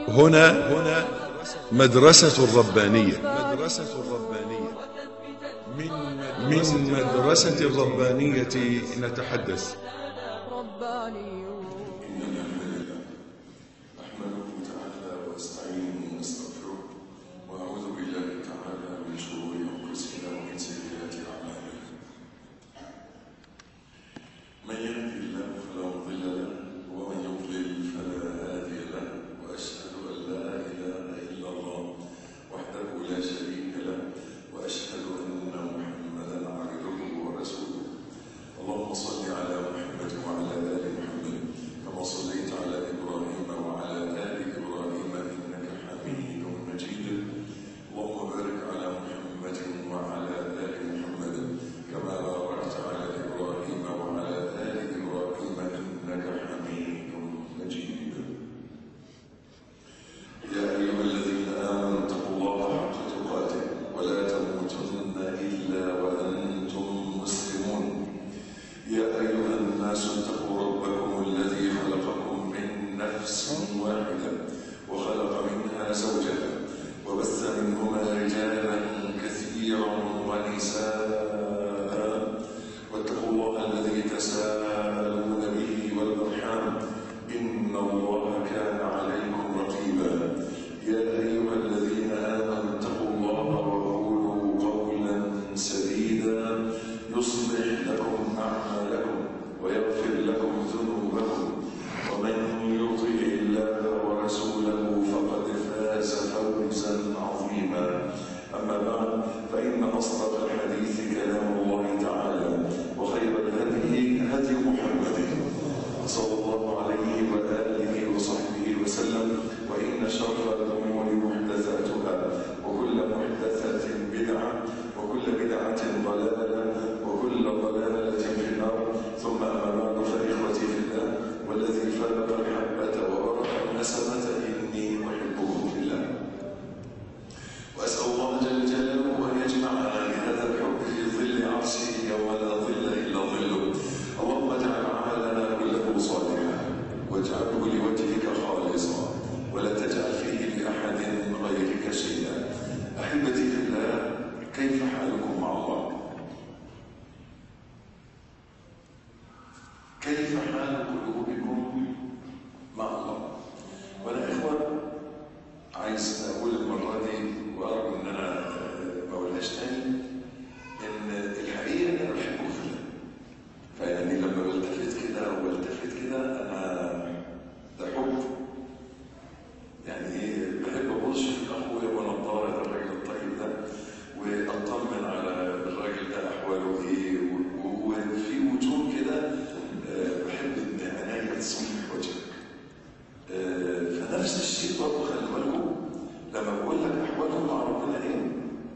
هنا هنا مدرسة الربانية مدرسة الربانية من مدرسة الربانية نتحدث ربانيون نحمده تعالى ونستعينه ونستغفره ونعوذ بالله تعالى من شرور انفسنا ومن سيئات اعمالنا من يهده الله فلا مضل له ومن يضلل فلا هادي له واشهد ان لا اله الا الله وحده لا شريك له واشهد ان محمدا عبده ورسوله اللهم صل على محمد وعلى ال محمد كما صليت على ابراهيم وعلى ال ابراهيم انك حميد مجيد اللهم بارك على محمد وعلى ال محمد كما باركت على ابراهيم وعلى ال ابراهيم انك حميد مجيد يا ايها الذين امنوا اتقوا الله حق تقاته ولا تموتن الا وانتم مسلمون يا أيها الناس اتقوا ربكم الذي خلقكم من نفس واحدة وخلق منها زوجها وبث منهما رجالا كثيرا ونساء واتقوا الله الذي تساءلون به والأرحام إن الله كان عليكم رقيبا يا أيها الذين آمنوا اتقوا الله وقولوا قولا سديدا يصلح لكم أعمالكم ويغفر لكم ذنوبكم ومن يطع الله ورسوله فقد فاز فوزا عظيما أما بعد فإن أصدق الحديث كلام الله تعالى وخير الهدي هدي محمد صلى الله عليه وآله وصحبه وسلم وإن شر الأمور محدثاتها وكل محدثة بدعة وكل بدعة ضلالة وكل ضلالة في النار ثم أما بعد فإخوتي في الله والذي فلق الحبة وبرأ النسمة إني أحبكم في الله وأسأل الله جل جلاله أن يجمعنا بهذا الحب في ظل عرشه يوم لا ظل إلا ظله اللهم اجعل عملنا كله صالحا واجعله لوجهك خالصا ولا تجعل فيه لأحد غيرك شيئا أحبتي في الله كيف حالكم مع الله؟ كيف حال قلوبكم مع الله؟ وأنا إخوة عايز أقول المرة دي وأرجو إن أنا آه، ما أقولهاش تاني إن الحقيقة إن أنا بحبكم في الله فيعني لما بلتفت كده وبلتفت كده أنا ده حب يعني ايه بحب ابص في اخويا ونضاره ده الراجل الطيب ده واطمن على الراجل ده احواله ايه و- و- وفي وجوه كده آه، بحب ان عينيا تصلح وجهك آه، فنفس الشيء برضه خلي بالكم لما بقول لك احوالكم مع ربنا ايه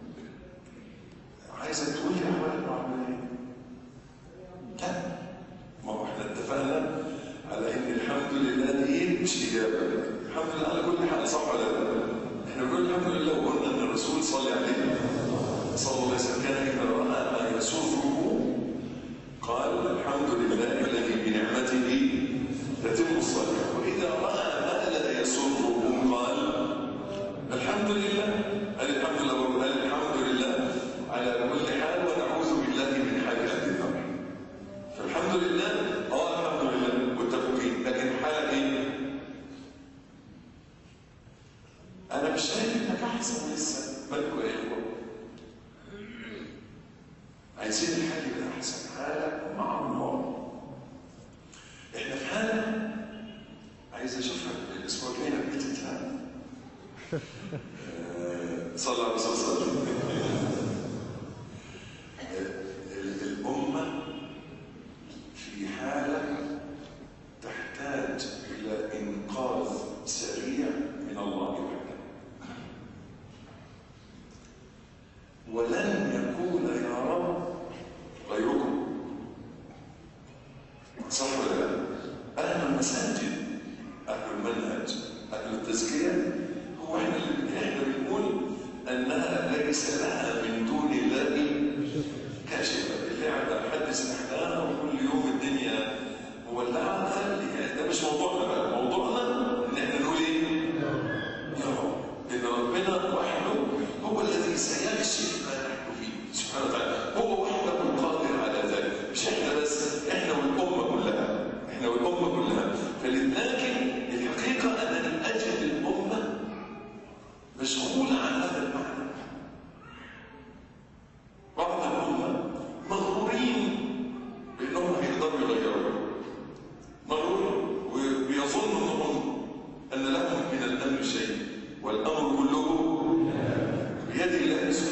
عايزك تقول لي احوالك مع ربنا ايه لا ما هو احنا اتفقنا على ان الحمد لله دي مش اجابه الحمد لله على كل حال صح ولا لا؟ احنا بنقول الحمد لله وقلنا ان الرسول صلى عليه صلى الله عليه وسلم كان اذا راى ما يسره قال الحمد لله الذي بنعمته تتم الصالحات واذا راى ما لا يسره قال الحمد لله قال الحمد لله برضه قال الحمد لله على كل حال ونعوذ بالله من حال اهل النار فالحمد لله اه الحمد لله متفقين لكن حالة ايه؟ انا مش شايف انك احسن لسه بالكم يا اخوه عايزين الحال يبقى احسن حالة مع الله احنا في حالة عايز اشوفها الاسبوع الجاي بيتها صلى الله عليه وسلم ال- الأمة في حالة تحتاج إلى إنقاذ سريع من الله وحده ولن يكون يا رب غيركم صح ولا لا؟ أهل المساجد أهل المنهج أهل التزكية هو إحنا اللي إحنا بنقول أنها ليس لها من دون الله كاشفة اللي قاعد حدث احنا وكل يوم الدنيا مولعة خلي ده مش موضوعنا بقى موضوعنا ان احنا نقول ايه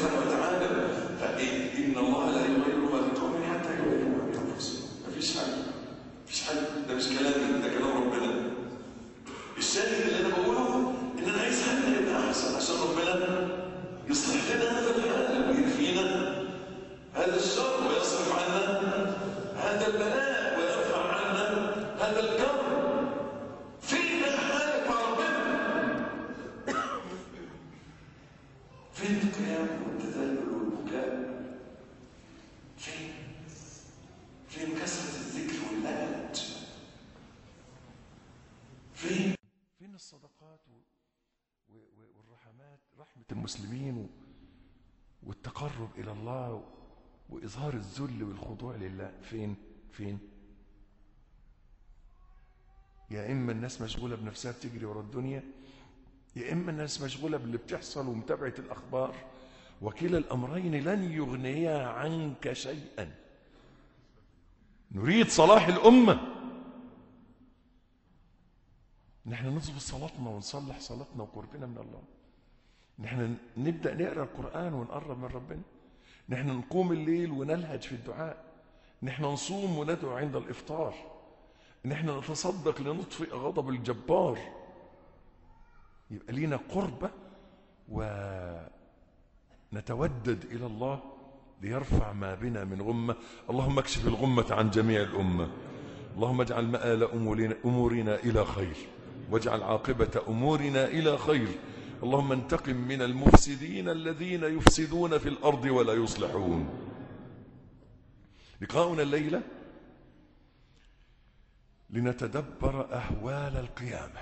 سبحانه وتعالى فإن الله لا يغير ما بقوم حتى يغيروا ما بأنفسهم مفيش حل مفيش حل ده مش كلامي ده كلام ربنا الشاهد اللي انا بقوله ان انا عايز حالنا يبقى احسن عشان ربنا يصلح لنا هذا الحال ويكفينا هذا الشر ويصرف عنا هذا البلاء ويرفع عنا هذا الكرب فين بقى حالك مع ربنا فين القيام والتذلل والبكاء فين فين كثرة الذكر واللهج فين فين الصدقات و... و... و- والرحمات رحمة المسلمين و... والتقرب إلى الله و... وإظهار الذل والخضوع لله فين فين يا إما الناس مشغولة بنفسها بتجري ورا الدنيا يا إما الناس مشغولة باللي بتحصل ومتابعة الأخبار وكلا الأمرين لن يغنيا عنك شيئا نريد صلاح الأمة نحن نظبط صلاتنا ونصلح صلاتنا وقربنا من الله نحن نبدأ نقرأ القرآن ونقرب من ربنا نحن نقوم الليل ونلهج في الدعاء نحن نصوم وندعو عند الإفطار نحن نتصدق لنطفئ غضب الجبار يبقى لينا قربة ونتودد إلى الله ليرفع ما بنا من غمة اللهم اكشف الغمة عن جميع الأمة اللهم اجعل مآل أمورنا, أمورنا إلى خير واجعل عاقبة أمورنا إلى خير اللهم انتقم من المفسدين الذين يفسدون في الأرض ولا يصلحون لقاؤنا الليلة لنتدبر أهوال القيامة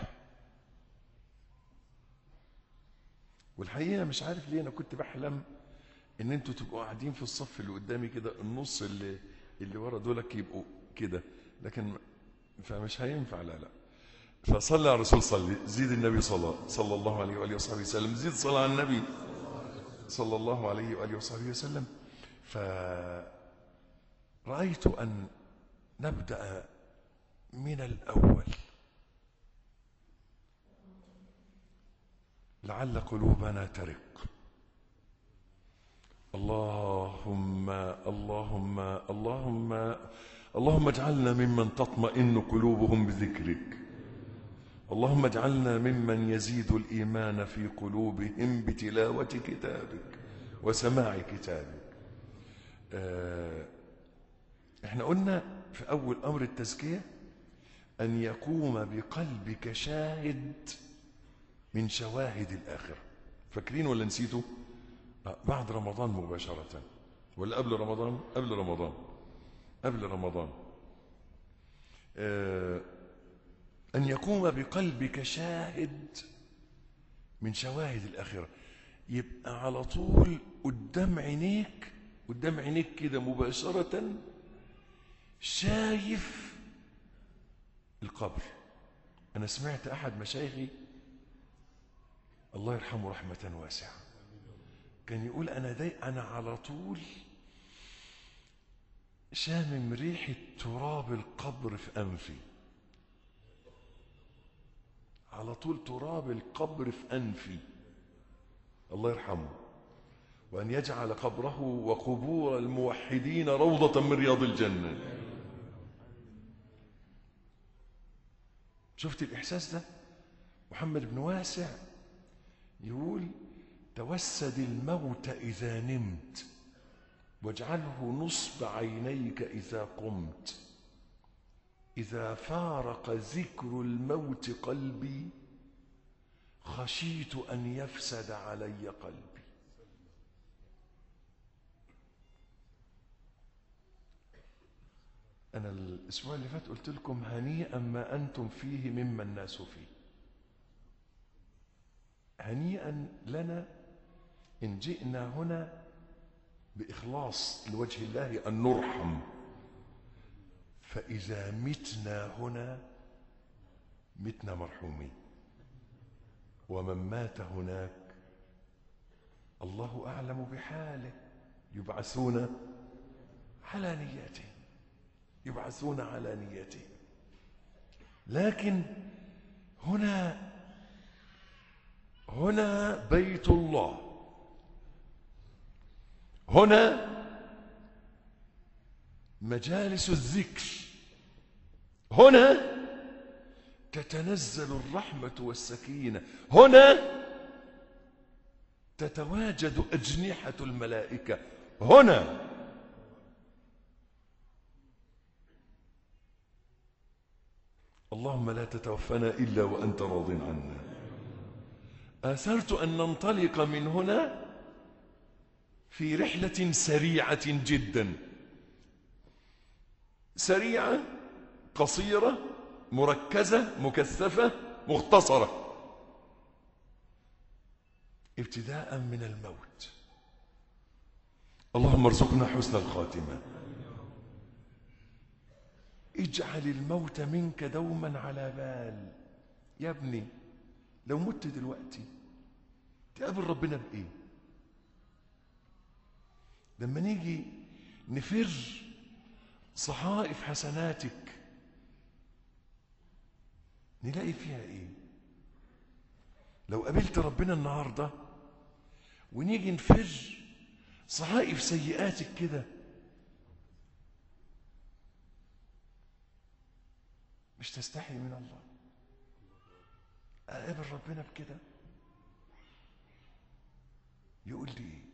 والحقيقة مش عارف ليه أنا كنت بحلم إن أنتوا تبقوا قاعدين في الصف اللي قدامي كده النص اللي اللي ورا دولك يبقوا كده لكن فمش هينفع لا لا فصلى على الرسول صلي زيد النبي صلى صلى الله عليه وآله وصحبه وسلم زيد صلاة على النبي صلى الله عليه وآله وصحبه وسلم فرأيت أن نبدأ من الأول لعل قلوبنا ترق اللهم اللهم اللهم اللهم اجعلنا ممن تطمئن قلوبهم بذكرك اللهم اجعلنا ممن يزيد الإيمان في قلوبهم بتلاوة كتابك وسماع كتابك آه، احنا قلنا في أول أمر التزكية أن يقوم بقلبك شاهد من شواهد الآخرة فاكرين ولا نسيتوا آه، بعد رمضان مباشرة ولا قبل رمضان قبل رمضان قبل رمضان آه، أن يقوم بقلبك شاهد من شواهد الآخرة يبقى على طول قدام عينيك قدام عينيك كده مباشرة شايف القبر أنا سمعت أحد مشايخي الله يرحمه رحمة واسعة كان يقول أنا داي أنا على طول شامم ريحة تراب القبر في أنفي على طول تراب القبر في أنفي الله يرحمه وأن يجعل قبره وقبور الموحدين روضة من رياض الجنة شفت الإحساس ده محمد بن واسع يقول توسد الموت إذا نمت واجعله نصب عينيك إذا قمت إذا فارق ذكر الموت قلبي خشيت أن يفسد علي قلبي أنا الأسبوع اللي فات قلت لكم هنيئا ما أنتم فيه مما الناس فيه هنيئا لنا إن جئنا هنا بإخلاص لوجه الله أن نرحم فإذا متنا هنا متنا مرحومين ومن مات هناك الله أعلم بحاله يبعثون على نيته يبعثون على نيته لكن هنا هنا بيت الله هنا مجالس الذكر هنا تتنزل الرحمة والسكينة هنا تتواجد أجنحة الملائكة هنا اللهم لا تتوفنا إلا وأنت راض عنا آثرت أن ننطلق من هنا في رحلة سريعة جدا سريعة قصيرة مركزة مكثفة مختصرة ابتداء من الموت اللهم ارزقنا حسن الخاتمة اجعل الموت منك دوما على بال يا ابني لو مت دلوقتي تقابل ربنا بإيه لما نيجي نفر صحائف حسناتك نلاقي فيها ايه لو قابلت ربنا النهارده ونيجي نفر صحائف سيئاتك كده مش تستحي من الله اقابل ربنا بكده يقول لي ايه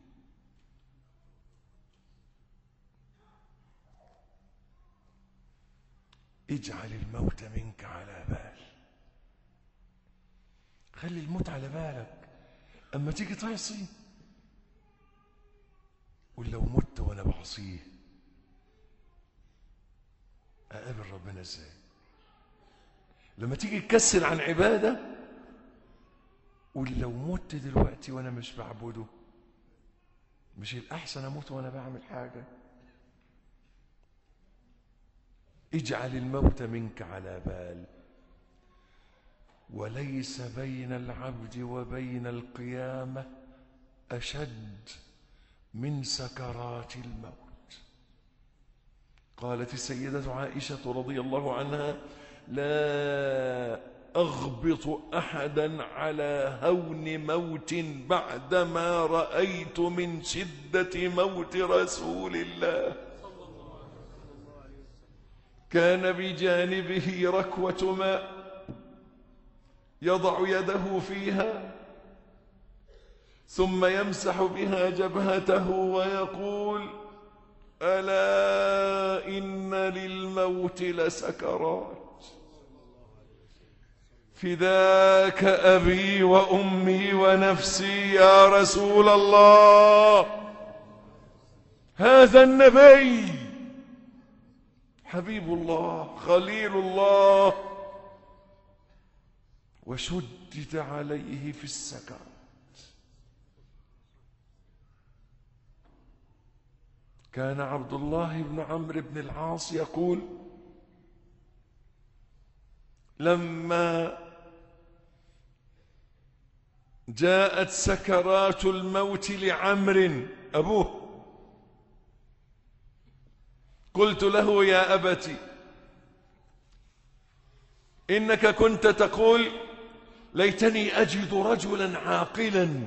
اجعل الموت منك على بال خلي الموت على بالك اما تيجي تعصي قول لو مت وانا بعصيه اقابل ربنا ازاي لما تيجي تكسل عن عباده قول لو مت دلوقتي وانا مش بعبده مش الاحسن اموت وانا بعمل حاجه اجعل الموت منك على بال وليس بين العبد وبين القيامة أشد من سكرات الموت قالت السيدة عائشة رضي الله عنها لا أغبط أحدا على هون موت بعدما رأيت من شدة موت رسول الله كان بجانبه ركوة ماء يضع يده فيها ثم يمسح بها جبهته ويقول ألا إن للموت لسكرات فداك أبي وأمي ونفسي يا رسول الله هذا النبي حبيب الله خليل الله وشدد عليه في السكرات كان عبد الله بن عمرو بن العاص يقول لما جاءت سكرات الموت لعمرو أبوه قلت له يا أبت إنك كنت تقول ليتني أجد رجلا عاقلا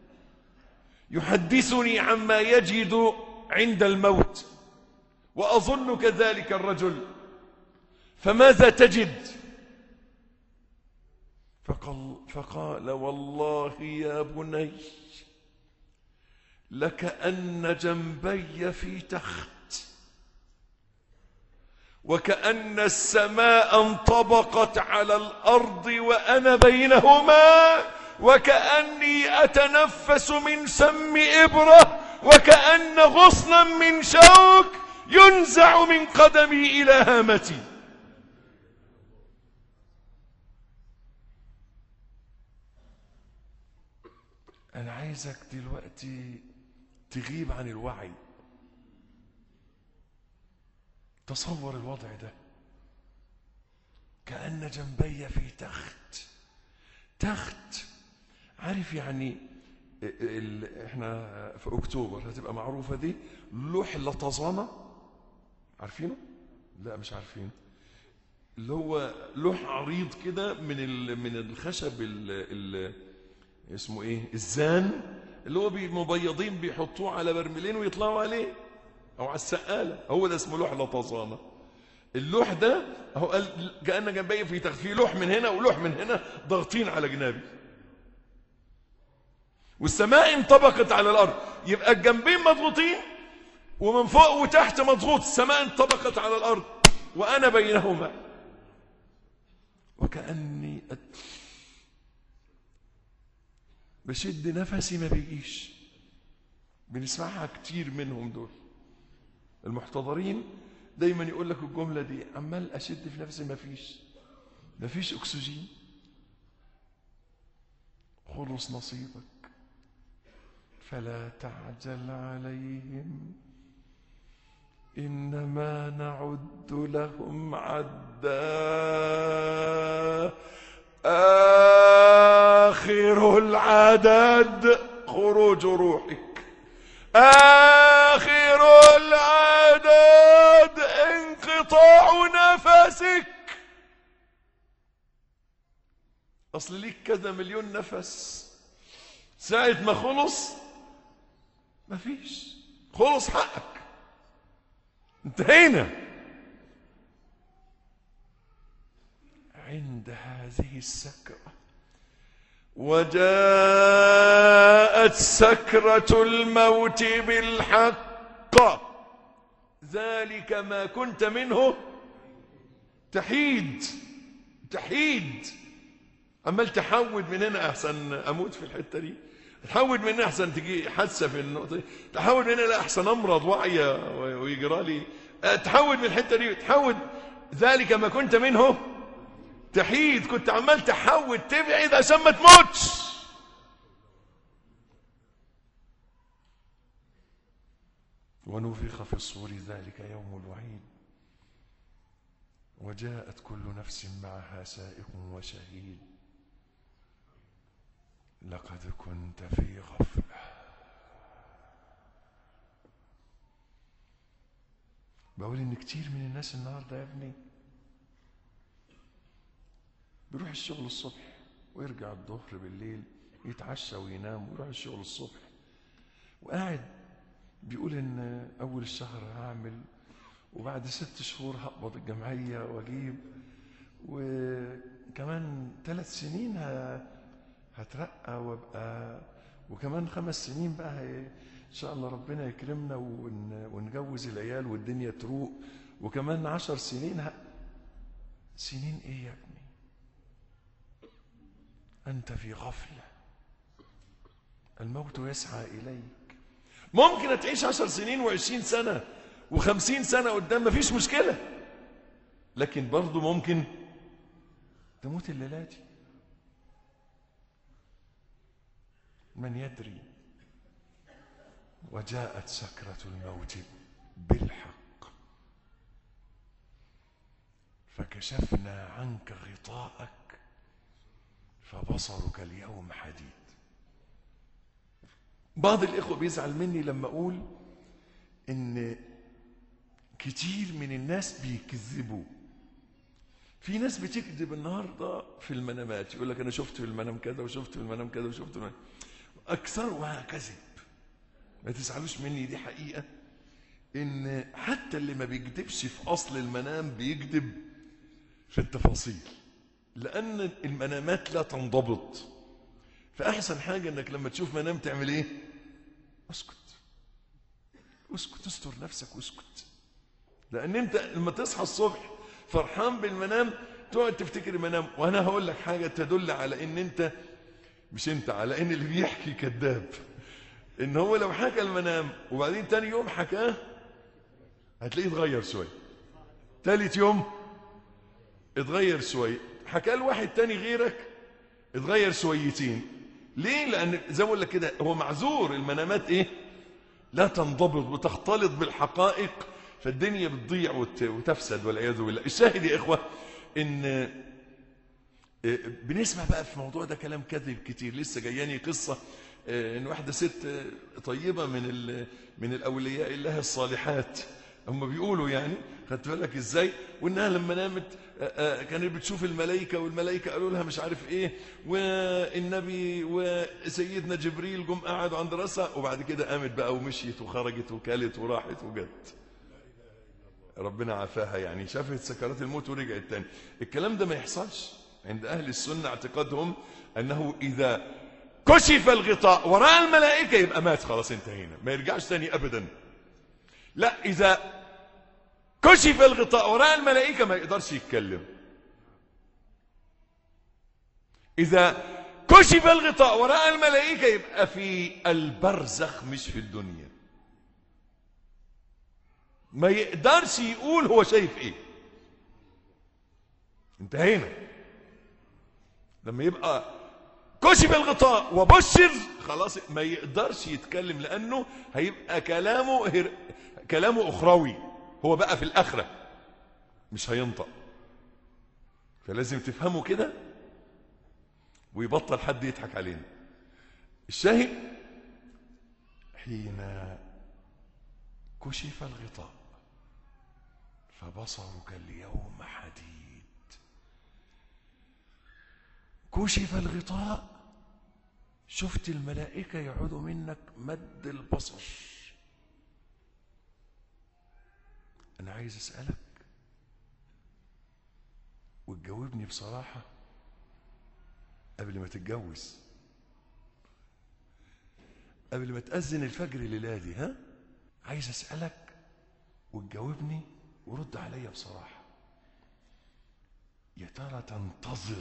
يحدثني عما يجد عند الموت وأظنك ذلك الرجل فماذا تجد فقال, فقال والله يا بني لكأن جنبي في تخت وكأن السماء انطبقت على الأرض وأنا بينهما وكأني أتنفس من سم إبرة وكأن غصنا من شوك ينزع من قدمي إلى هامتي أنا عايزك دلوقتي تغيب عن الوعي تصور الوضع ده كأن جنبي في تخت تخت عارف يعني ال... ال... احنا في اكتوبر هتبقى معروفه دي لوح لطزانه عارفينه لا مش عارفينه اللي هو لوح عريض كده من ال... من الخشب ال... ال... اسمه ايه الزان اللي هو بي- مبيضين بيحطوه على برميلين ويطلعوا عليه او على السقاله هو ده اسمه لوح لطزانه اللوح ده هو قال كان جنبي في تخ- في لوح من هنا ولوح من هنا ضاغطين على جنابي والسماء انطبقت على الارض يبقى الجنبين مضغوطين ومن فوق وتحت مضغوط السماء انطبقت على الارض وانا بينهما وكاني أت... بشد نفسي ما بيجيش بنسمعها كتير منهم دول المحتضرين دايما يقول لك الجمله دي عمال اشد في نفسي ما فيش ما فيش اكسجين خلص نصيبك فلا تعجل عليهم إنما نعد لهم عدا آخر العدد خروج روحك آخر العدد انقطاع نفسك أصل ليك كذا مليون نفس ساعة ما خلص مفيش خلص حقك انتهينا عند هذه السكرة وجاءت سكرة الموت بالحق ذلك ما كنت منه تحيد تحيد عمال تحود من هنا احسن اموت في الحته دي تحود من هنا احسن تجي حادثه في النقطه دي تحود من هنا لا احسن امرض وعيه ويجرى لي أه، تحود من الحته دي تحود ذلك ما كنت منه تحيد كنت عمال تحود تبعد عشان ما تموتش ونفخ في الصور ذلك يوم الوعيد وجاءت كل نفس معها سائق وشهيد لقد كنت في غفلة بقول ان كتير من الناس النهارده يا ابني بيروح الشغل الصبح ويرجع الظهر بالليل يتعشى وينام ويروح الشغل الصبح وقاعد بيقول ان اول الشهر هعمل وبعد ست شهور هقبض الجمعية واجيب وكمان ثلاث سنين ه- هترقى وابقى وكمان خمس سنين بقى هي- ان شاء الله ربنا يكرمنا ون- ونجوز العيال والدنيا تروق وكمان عشر سنين ه... سنين ايه يا ابني انت في غفله الموت يسعى اليك ممكن تعيش عشر سنين وعشرين سنة وخمسين سنة قدام مفيش مشكلة لكن برضو ممكن تموت الليلة دي من يدري وجاءت سكرة الموت بالحق فكشفنا عنك غطاءك فبصرك اليوم حديد بعض الإخوة بيزعل مني لما أقول إن كتير من الناس بيكذبوا في ناس بتكذب النهارده في المنامات يقول لك أنا شفت في المنام كذا وشفت في المنام كذا وشفت في المنام أكثرها كذب ما تزعلوش مني دي حقيقة إن حتى اللي ما بيكذبش في أصل المنام بيكذب في التفاصيل لأن المنامات لا تنضبط فأحسن حاجة إنك لما تشوف منام تعمل إيه؟ اسكت اسكت استر نفسك واسكت لأن أنت لما تصحى الصبح فرحان بالمنام تقعد تفتكر المنام وأنا هقول لك حاجة تدل على إن أنت مش أنت على إن اللي بيحكي كذاب إن هو لو حكى المنام وبعدين تاني يوم حكاه هتلاقيه اتغير شوية تالت يوم اتغير شوية حكاه لواحد تاني غيرك اتغير شويتين ليه لان زي ما اقول لك كده هو معذور المنامات ايه لا تنضبط وتختلط بالحقائق فالدنيا بتضيع وت- وتفسد والعياذ بالله الشاهد يا اخوه ان آه، بنسمع بقى في الموضوع ده كلام كذب كتير لسه جاياني قصه آه، ان واحده ست آه، طيبه من ال- من الاولياء الله الصالحات هم بيقولوا يعني خدت بالك ازاي وانها لما نامت آه، آه، كانت بتشوف الملائكه والملائكه قالوا لها مش عارف ايه والنبي وسيدنا جبريل جم قعدوا عند راسها وبعد كده قامت بقى ومشيت وخرجت وكلت وراحت وجت ربنا عافاها يعني شافت سكرات الموت ورجعت تاني الكلام ده ما يحصلش عند اهل السنه اعتقادهم انه اذا كشف الغطاء وراء الملائكه يبقى مات خلاص انتهينا ما يرجعش تاني ابدا لا اذا كشف الغطاء وراء الملائكه ما يقدرش يتكلم اذا كشف الغطاء وراء الملائكه يبقى في البرزخ مش في الدنيا ما يقدرش يقول هو شايف ايه انتهينا لما يبقى كشف الغطاء وبشر خلاص ما يقدرش يتكلم لانه هيبقى كلامه هر... كلامه اخروي هو بقى في الاخره مش هينطق فلازم تفهموا كده ويبطل حد يضحك علينا الشاهد حين كشف الغطاء فبصرك اليوم حديد كشف الغطاء شفت الملائكة يعودوا منك مد البصر أنا عايز أسألك وتجاوبني بصراحة قبل ما تتجوز قبل ما تأذن الفجر الليلة دي ها عايز أسألك وتجاوبني ورد عليا بصراحة يا ترى تنتظر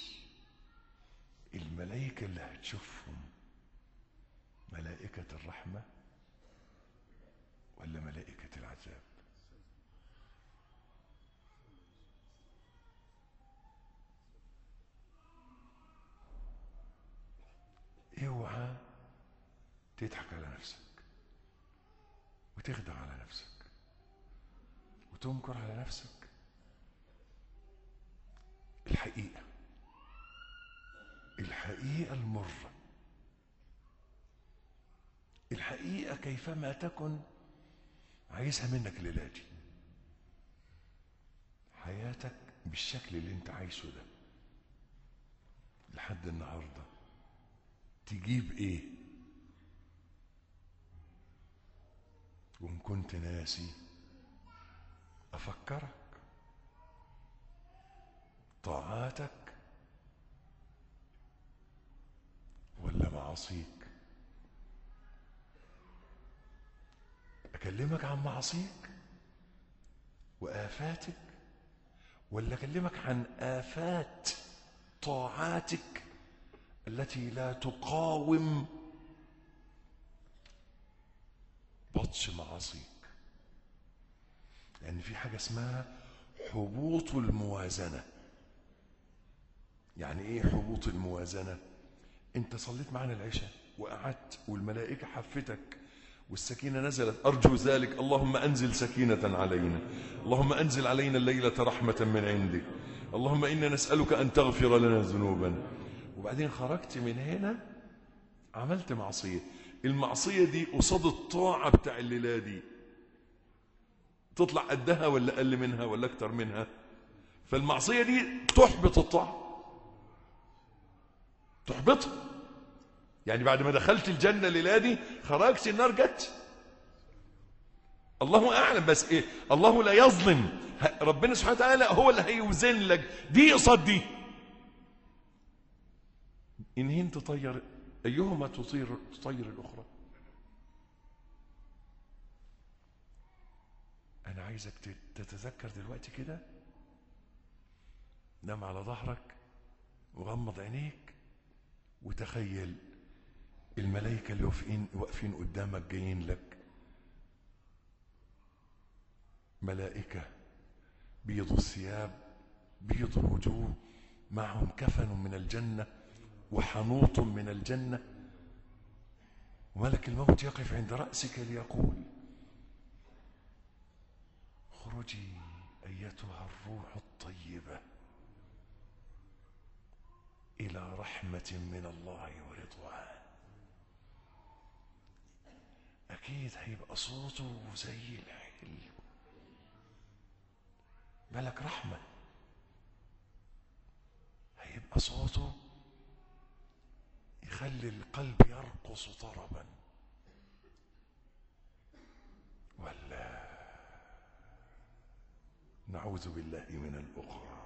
الملائكة اللي هتشوفهم ملائكة الرحمة ولا ملائكة العذاب اوعى تضحك على نفسك وتخدع على نفسك وتنكر على نفسك الحقيقة الحقيقة المرة الحقيقة كيفما تكن عايزها منك الليلة دي حياتك بالشكل اللي انت عايشه ده لحد النهارده تجيب ايه وان كنت ناسي افكرك طاعاتك ولا معاصيك اكلمك عن معاصيك وافاتك ولا اكلمك عن افات طاعاتك التي لا تقاوم بطش معاصيك لأن في حاجة اسمها حبوط الموازنة يعني ايه حبوط الموازنة انت صليت معنا العشاء وقعدت والملائكة حفتك والسكينة نزلت أرجو ذلك اللهم أنزل سكينة علينا اللهم أنزل علينا الليلة رحمة من عندك اللهم إنا نسألك أن تغفر لنا ذنوبنا وبعدين خرجت من هنا عملت معصية المعصية دي قصاد الطاعة بتاع الليلة دي تطلع قدها ولا أقل منها ولا أكتر منها فالمعصية دي تحبط الطاعة تحبطها يعني بعد ما دخلت الجنة الليلة دي خرجت النار جت الله أعلم بس إيه الله لا يظلم ربنا سبحانه وتعالى هو اللي هيوزن لك دي قصاد دي إن هين تطير أيهما تطير تطير الأخرى أنا عايزك تتذكر دلوقتي كده نام على ظهرك وغمض عينيك وتخيل الملائكة اللي واقفين واقفين قدامك جايين لك ملائكة بيض الثياب بيض الوجوه معهم كفن من الجنة وحنوط من الجنة وملك الموت يقف عند رأسك ليقول اخرجي أيتها الروح الطيبة إلى رحمة من الله ورضوان أكيد هيبقى صوته زي الحلم ملك رحمة هيبقى صوته يخلي القلب يرقص طربا ولا نعوذ بالله من الأخرى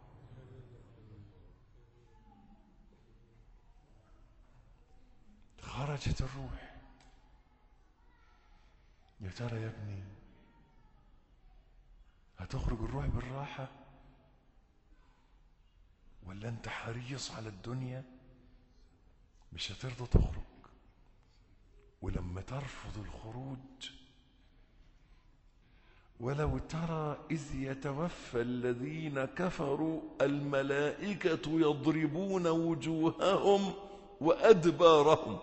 خرجت الروح يا ترى يا ابني هتخرج الروح بالراحة ولا انت حريص على الدنيا مش هترضى تخرج ولما ترفض الخروج ولو ترى إذ يتوفى الذين كفروا الملائكة يضربون وجوههم وأدبارهم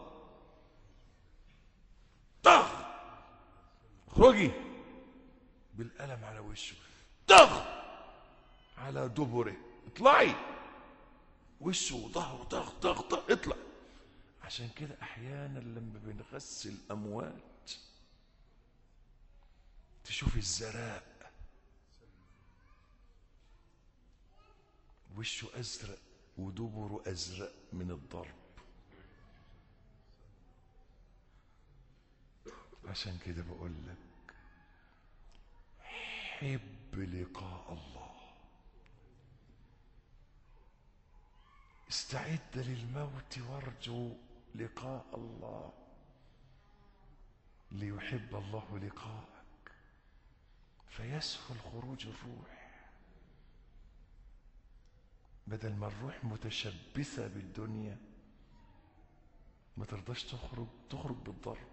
طخ اخرجي بالقلم على وشه طخ على دبره اطلعي وشه وظهره طخ طخ طخ اطلع عشان كده احيانا لما بنغسل اموات تشوف الزراء وشه ازرق ودبره ازرق من الضرب عشان كده بقول لك حب لقاء الله استعد للموت وارجو لقاء الله ليحب الله لقاءك فيسهل خروج الروح بدل ما الروح متشبثة بالدنيا ما ترضاش تخرج تخرج بالضرب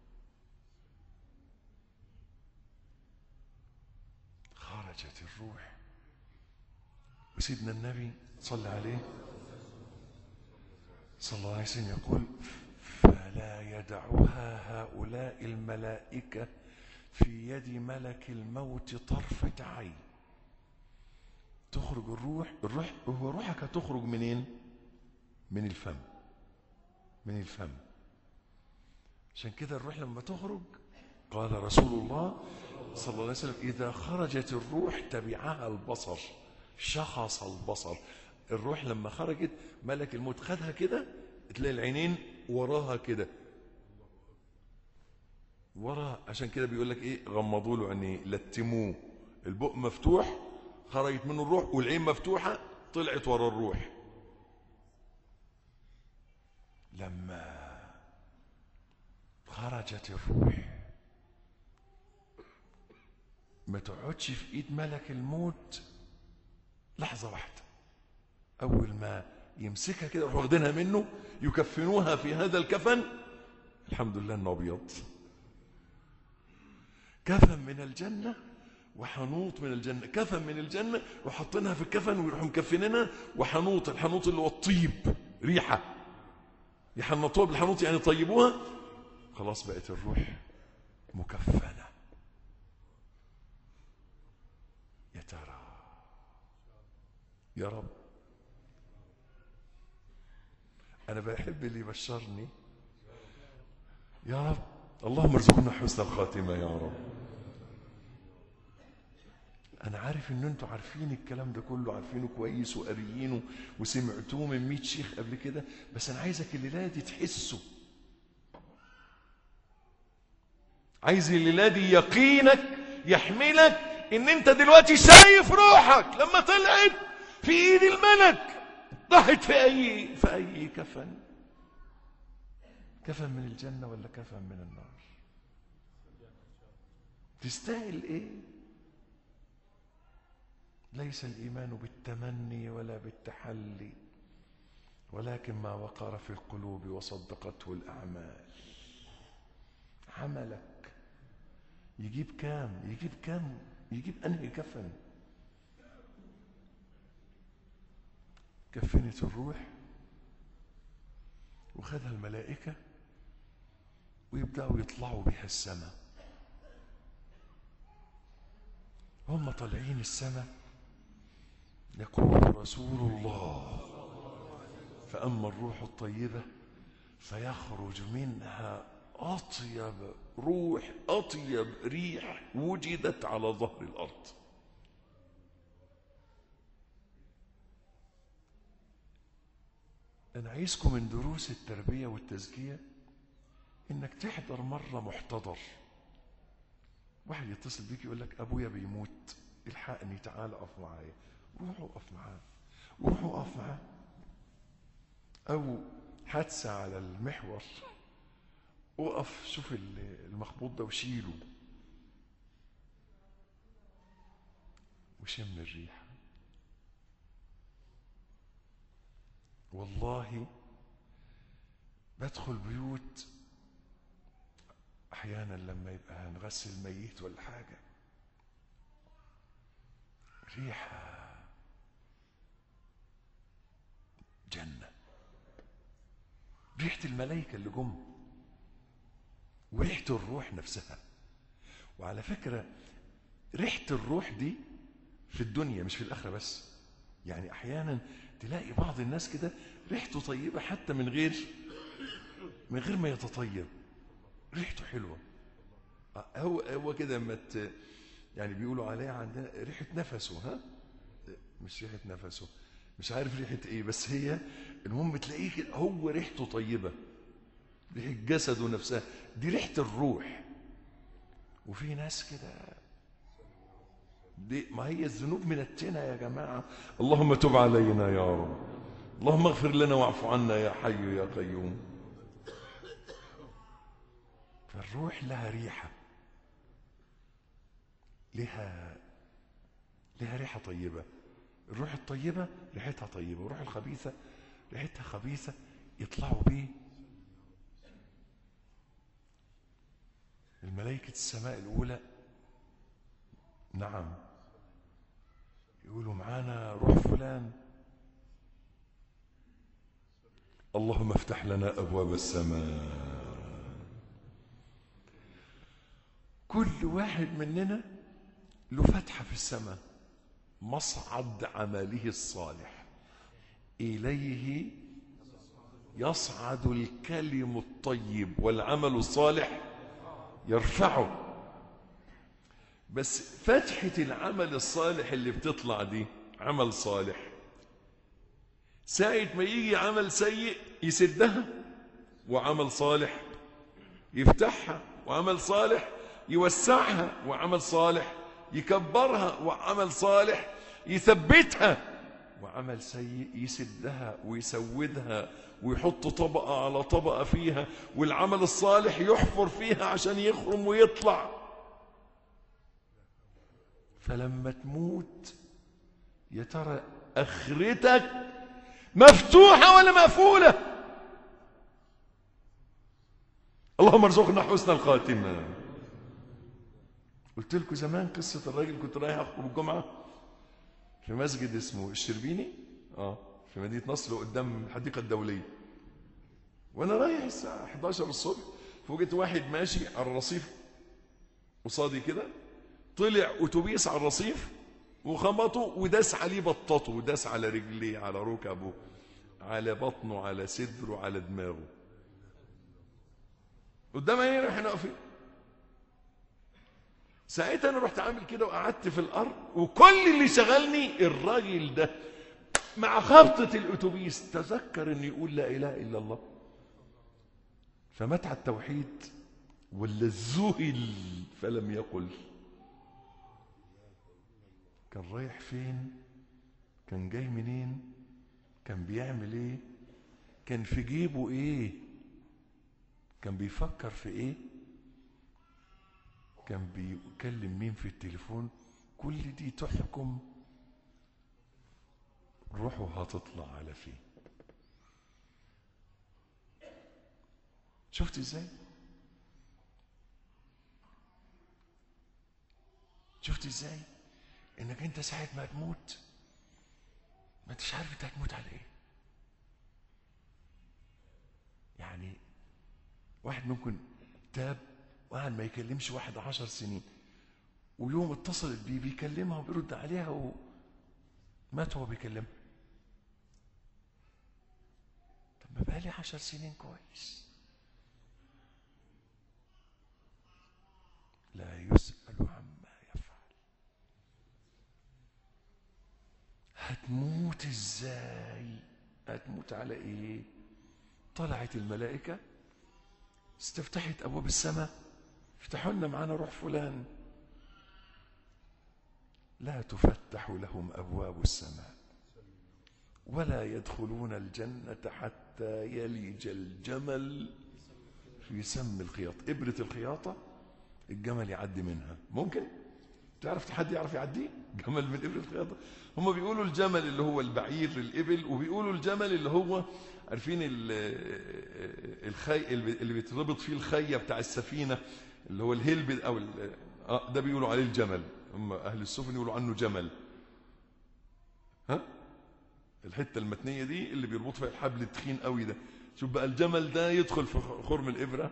خرجت الروح وسيدنا النبي صلى عليه صلى الله عليه وسلم يقول فلا يدعها هؤلاء الملائكة في يد ملك الموت طرفة عين تخرج الروح الروح هو روحك هتخرج منين من الفم من الفم عشان كده الروح لما تخرج قال رسول الله صلى الله عليه وسلم إذا خرجت الروح تبعها البصر شخص البصر الروح لما خرجت ملك الموت خدها كده تلاقي العينين وراها كده ورا عشان كده بيقول لك ايه غمضوا له عينيه لتموه البق مفتوح خرجت منه الروح والعين مفتوحه طلعت ورا الروح لما خرجت الروح ما تقعدش في ايد ملك الموت لحظه واحده اول ما يمسكها كده يروحوا واخدينها منه يكفنوها في هذا الكفن الحمد لله انه ابيض كفن من الجنه وحنوط من الجنه كفن من الجنه وحاطينها في الكفن ويروحوا مكفنينها وحنوط الحنوط اللي هو الطيب ريحه يحنطوها بالحنوط يعني يطيبوها خلاص بقت الروح مكفنه يا ترى يا رب انا بحب اللي يبشرني يا رب اللهم ارزقنا حسن الخاتمه يا رب انا عارف ان انتوا عارفين الكلام ده كله عارفينه كويس وقاريينه وسمعتوه من 100 شيخ قبل كده بس انا عايزك الليله دي تحسه عايز الليله دي يقينك يحملك ان انت دلوقتي شايف روحك لما طلعت في ايد الملك راحت في اي في اي كفن كفن من الجنه ولا كفن من النار تستاهل ايه ليس الايمان بالتمني ولا بالتحلي ولكن ما وقر في القلوب وصدقته الاعمال عملك يجيب كام يجيب كام يجيب انهي كفن كفنت الروح وخدها الملائكة ويبدأوا يطلعوا بها السماء هم طالعين السماء يقول رسول الله فأما الروح الطيبة فيخرج منها أطيب روح أطيب ريح وجدت على ظهر الأرض أنا عايزكم من دروس التربية والتزكية إنك تحضر مرة محتضر واحد يتصل بيك يقول لك أبويا بيموت الحقني تعال اقف معايا روح اقف معاه روح اقف معاه أو حادثة على المحور وقف شوف المخبوط ده وشيله وشم الريحة والله بدخل بيوت احيانا لما يبقى هنغسل ميت ولا حاجه ريحه جنه ريحه الملائكه اللي جم وريحه الروح نفسها وعلى فكره ريحه الروح دي في الدنيا مش في الاخره بس يعني احيانا تلاقي بعض الناس كده ريحته طيبه حتى من غير من غير ما يتطيب ريحته حلوه هو هو كده لما ت- يعني بيقولوا عليه عندنا ريحه نفسه ها مش ريحه نفسه مش عارف ريحه ايه بس هي المهم تلاقيه كده هو ريحته طيبه ريحه جسده نفسها دي ريحه الروح وفي ناس كده دي ما هي الذنوب من التنى يا جماعه اللهم تب علينا يا رب اللهم اغفر لنا واعف عنا يا حي يا قيوم فالروح لها ريحة لها لها ريحة طيبة الروح الطيبة ريحتها طيبة والروح الخبيثة ريحتها خبيثة يطلعوا بيه الملائكة السماء الأولى نعم يقولوا معانا روح فلان اللهم افتح لنا أبواب السماء كل واحد مننا له فتحة في السماء مصعد عمله الصالح إليه يصعد الكلم الطيب والعمل الصالح يرفعه بس فتحة العمل الصالح اللي بتطلع دي عمل صالح ساعة ما يجي عمل سيء يسدها وعمل صالح يفتحها وعمل صالح يوسعها وعمل صالح يكبرها وعمل صالح يثبتها وعمل سيء يسدها ويسودها ويحط طبقة على طبقة فيها والعمل الصالح يحفر فيها عشان يخرم ويطلع فلما تموت يا ترى اخرتك مفتوحة ولا مقفولة اللهم ارزقنا حسن الخاتمة قلت لكم زمان قصة الراجل كنت رايح أخطب الجمعة في مسجد اسمه الشربيني اه في مدينة نصر قدام الحديقة الدولية وأنا رايح الساعة 11 الصبح فوجئت واحد ماشي على الرصيف قصادي كده طلع أتوبيس على الرصيف وخبطه وداس عليه بطته وداس على رجليه على ركبه على بطنه على صدره على دماغه قدام عيني احنا واقفين ساعتها انا رحت عامل كده وقعدت في الارض وكل اللي شغلني الراجل ده مع خبطة الاتوبيس تذكر انه يقول لا اله الا الله فمات على التوحيد ولا الذهل فلم يقل كان رايح فين كان جاي منين كان بيعمل ايه كان في جيبه ايه كان بيفكر في ايه كان بيكلم مين في التليفون كل دي تحكم روحه هتطلع على فين شفت ازاي شفت ازاي انك انت ساعة ما تموت ما انتش عارف انت هتموت على ايه يعني واحد ممكن تاب وقعد ما يكلمش واحد عشر سنين ويوم اتصلت بيه بيكلمها وبيرد عليها ومات وهو بيكلمها طب ما بقالي عشر سنين كويس لا يسأل عما يفعل هتموت ازاي هتموت على ايه طلعت الملائكة استفتحت ابواب السماء افتحوا لنا معانا روح فلان لا تفتح لهم ابواب السماء ولا يدخلون الجنة حتى يلج الجمل في سم الخياط إبرة الخياطة الجمل يعدي منها ممكن تعرف حد يعرف يعديه جمل من إبرة الخياطة هم بيقولوا الجمل اللي هو البعير الإبل وبيقولوا الجمل اللي هو عارفين ال- الخي اللي بيتربط فيه الخية بتاع السفينة اللي هو الهلب أو ال- آه، ده بيقولوا عليه الجمل هم أهل السفن يقولوا عنه جمل ها الحته المتنيه دي اللي بيربط فيها الحبل التخين قوي ده شوف بقى الجمل ده يدخل في خرم الابره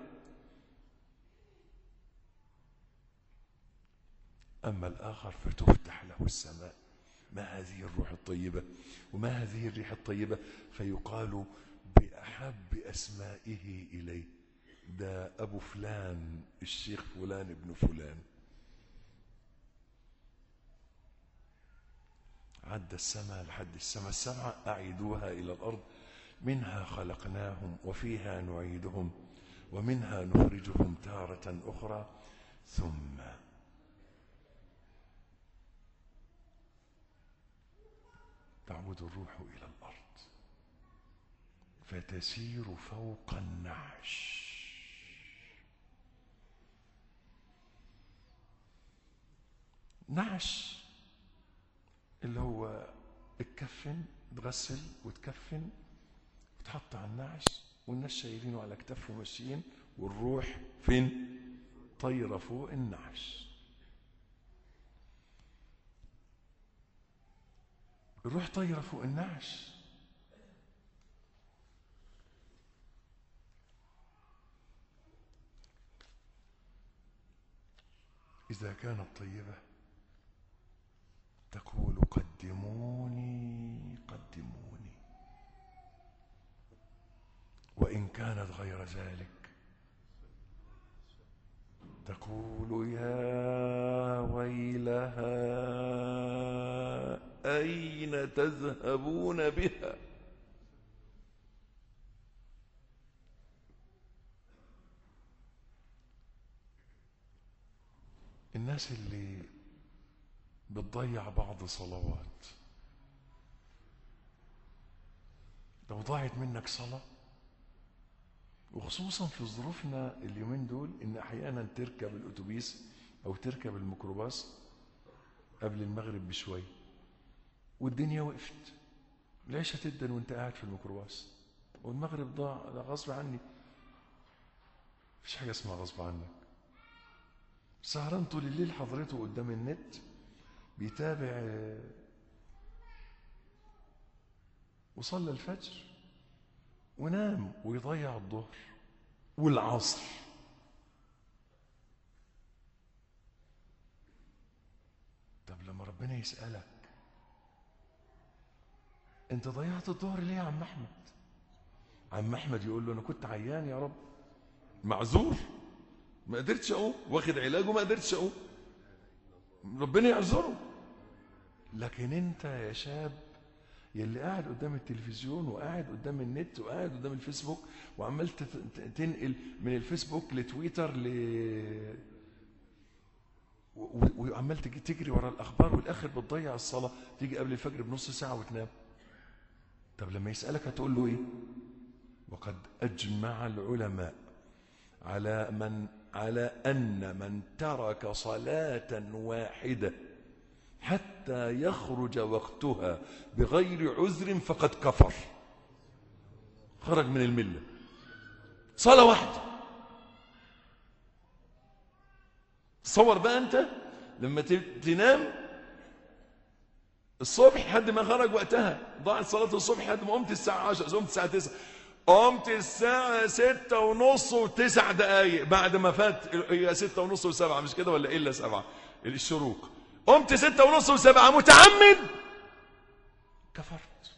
اما الاخر فتفتح له السماء ما هذه الروح الطيبه وما هذه الريح الطيبه فيقال باحب اسمائه اليه ده ابو فلان الشيخ فلان ابن فلان عد السماء لحد السماء السبعة أعيدوها إلى الأرض منها خلقناهم وفيها نعيدهم ومنها نخرجهم تارة أخرى ثم تعود الروح إلى الأرض فتسير فوق النعش نعش اللي هو اتكفن اتغسل وتكفن وتحط على النعش والناس شايلينه على كتافه ماشيين والروح فين طايره فوق النعش الروح طايره فوق النعش إذا كانت طيبة تقول قدموني قدموني وإن كانت غير ذلك تقول يا ويلها أين تذهبون بها الناس اللي بتضيع بعض صلوات لو ضاعت منك صلاة وخصوصا في ظروفنا اليومين دول ان احيانا تركب الاتوبيس او تركب الميكروباص قبل المغرب بشوي والدنيا وقفت العيشة تدن وانت قاعد في الميكروباص والمغرب ضاع ده غصب عني مفيش حاجة اسمها غصب عنك سهران طول الليل حضرته قدام النت بيتابع آه، وصلى الفجر ونام ويضيع الظهر والعصر طب لما ربنا يسألك انت ضيعت الظهر ليه يا عم احمد عم احمد يقول له انا كنت عيان يا رب معذور ما قدرتش اقوم واخد علاج وما قدرتش اقوم ربنا يعذره لكن انت يا شاب يلي قاعد قدام التلفزيون وقاعد قدام النت وقاعد قدام الفيسبوك وعمال تت- ت- تنقل من الفيسبوك لتويتر ل و- و- وعمال تجي تجري ورا الاخبار والاخر بتضيع الصلاه تيجي قبل الفجر بنص ساعه وتنام طب لما يسالك هتقول له ايه وقد اجمع العلماء على من على ان من ترك صلاه واحده حتى يخرج وقتها بغير عذر فقد كفر خرج من المله صلاه واحده تصور بقى انت لما ت- تنام الصبح لحد ما خرج وقتها ضاعت صلاة الصبح لحد ما قمت الساعة 10 قمت الساعة 9 قمت الساعة ستة ونص وتسع دقايق بعد ما فات هي ستة ونص وسبعة مش كده ولا إلا سبعة الشروق قمت ستة ونص وسبعة متعمد كفرت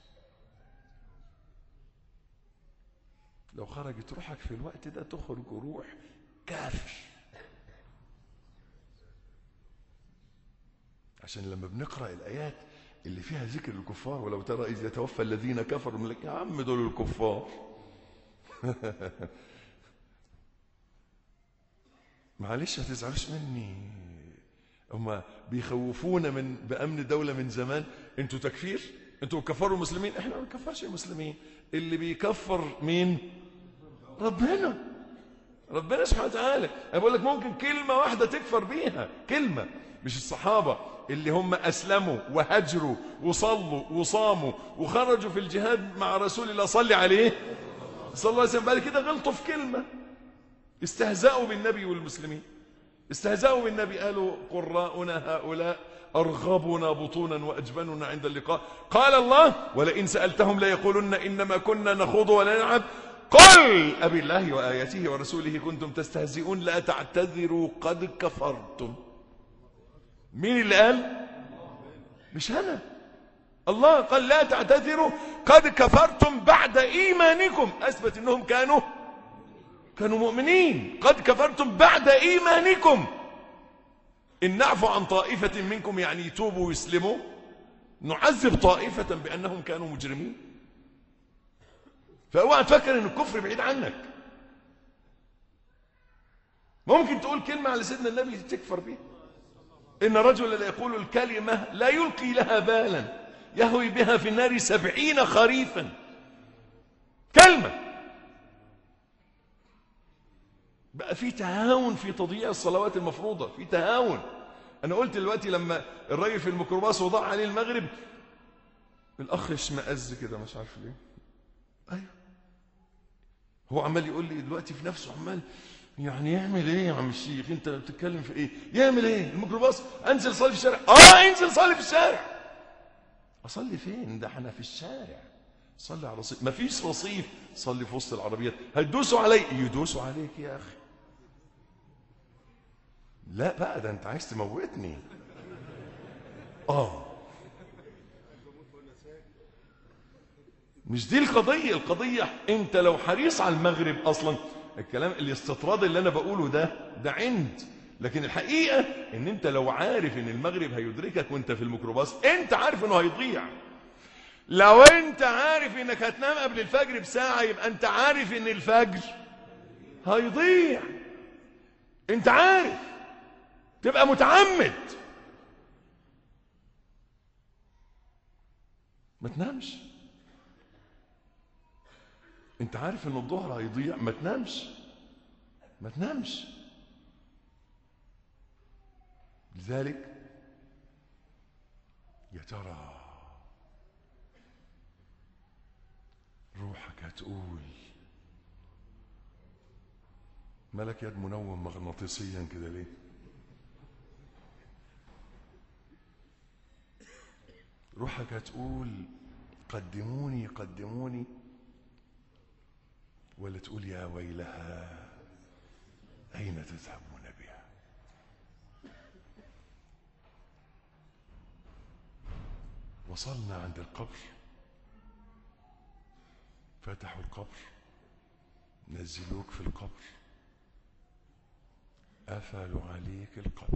لو خرجت روحك في الوقت ده تخرج روح كافر عشان لما بنقرأ الآيات اللي فيها ذكر الكفار ولو ترى إذ يتوفى الذين كفروا من لك يا عم دول الكفار معلش ما تزعلوش مني هما بيخوفونا من بأمن دولة من زمان انتوا تكفير انتوا كفروا المسلمين احنا ما بنكفرش المسلمين اللي بيكفر مين ربنا ربنا سبحانه وتعالى انا بقول لك ممكن كلمة واحدة تكفر بيها كلمة مش الصحابة اللي هم أسلموا وهجروا وصلوا وصاموا وخرجوا في الجهاد مع رسول الله صلي عليه صلى الله عليه وسلم بعد كده غلطوا في كلمة استهزأوا بالنبي والمسلمين استهزأوا بالنبي قالوا قراؤنا هؤلاء أرغبنا بطونا وأجبننا عند اللقاء قال الله ولئن سألتهم ليقولن إنما كنا نخوض ولا نلعب قل أبي الله وآياته ورسوله كنتم تستهزئون لا تعتذروا قد كفرتم مين اللي قال مش أنا الله قال لا تعتذروا قد كفرتم بعد إيمانكم أثبت أنهم كانوا كانوا مؤمنين قد كفرتم بعد إيمانكم إن نعفو عن طائفة منكم يعني يتوبوا ويسلموا نعذب طائفة بأنهم كانوا مجرمين فاوعى تفكر ان الكفر بعيد عنك ممكن تقول كلمة على سيدنا النبي تكفر بيها إن رجل لا يقول الكلمة لا يلقي لها بالا يهوي بها في النار سبعين خريفا كلمة بقى في تهاون في تضييع الصلوات المفروضة في تهاون أنا قلت دلوقتي لما الراجل في الميكروباص وضع عليه المغرب الأخ اشمئز كده مش عارف ليه أيوه هو عمال يقول لي دلوقتي في نفسه عمال يعني يعمل ايه يا عم الشيخ انت بتتكلم في ايه يعمل ايه الميكروباص انزل صلي في الشارع اه انزل صلي في الشارع اصلي فين ده احنا في الشارع صلي على رصيف مفيش رصيف صلي في وسط العربيات هتدوسوا علي يدوسوا عليك يا اخي لا بقى ده انت عايز تموتني اه مش دي القضية القضية انت لو حريص على المغرب اصلا الكلام الاستطراد اللي انا بقوله ده ده عند لكن الحقيقة ان انت لو عارف ان المغرب هيدركك وانت في الميكروباص انت عارف انه هيضيع لو انت عارف انك هتنام قبل الفجر بساعة يبقى انت عارف ان الفجر هيضيع انت عارف تبقى متعمد ما تنامش انت عارف ان الظهر هيضيع ما تنامش ما تنامش لذلك يا ترى روحك هتقول ملك يد منوم مغناطيسيا كده ليه روحك هتقول قدموني قدموني ولا تقول يا ويلها أين تذهبون بها وصلنا عند القبر فتحوا القبر نزلوك في القبر قفلوا عليك القبر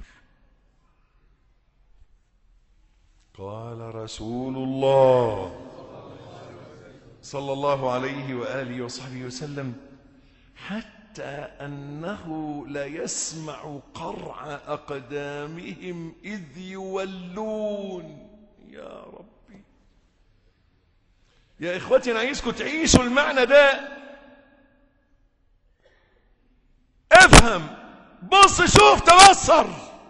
قال رسول الله صلى الله عليه وآله وصحبه وسلم حتى أنه لا يسمع قرع أقدامهم إذ يولون يا ربي يا إخوتي أنا عايزكم تعيشوا المعنى ده افهم بص شوف تبصر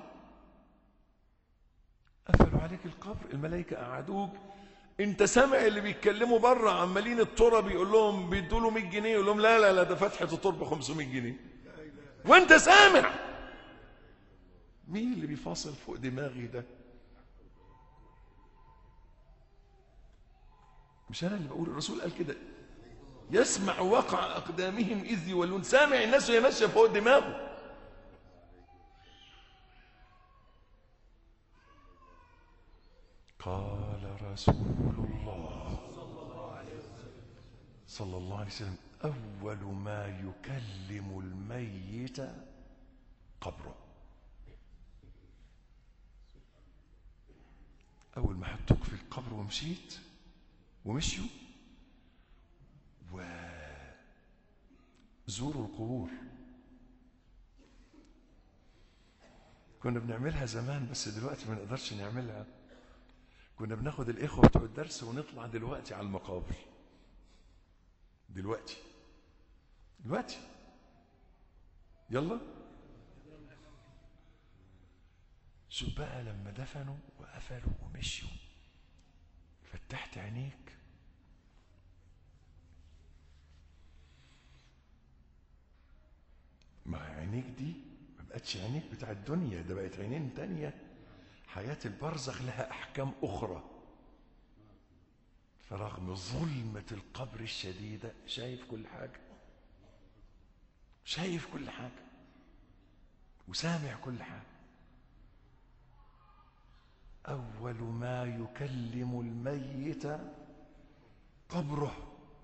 قفلوا عليك القبر الملائكة قعدوك انت سامع اللي بيتكلموا بره عمالين التراب يقول لهم بيدوا له 100 جنيه يقول لهم لا لا لا ده فتحه التربه 500 جنيه وانت سامع مين اللي بيفاصل فوق دماغي ده مش انا اللي بقول الرسول قال كده يسمع وقع اقدامهم اذ يولون سامع الناس وهي ماشيه فوق دماغه قال رسول الله صلى الله عليه وسلم أول ما يكلم الميت قبره أول ما حطوك في القبر ومشيت ومشيوا وزوروا القبور كنا بنعملها زمان بس دلوقتي ما نقدرش نعملها كنا بناخد الإخوة بتوع الدرس ونطلع دلوقتي على المقابر دلوقتي دلوقتي يلا شوف بقى لما دفنوا وقفلوا ومشيوا فتحت عينيك ما عينيك دي ما بقتش عينيك بتاع الدنيا ده بقت عينين تانية حياة البرزخ لها أحكام أخرى فرغم ظلمة القبر الشديدة شايف كل حاجة شايف كل حاجة وسامع كل حاجة أول ما يكلم الميت قبره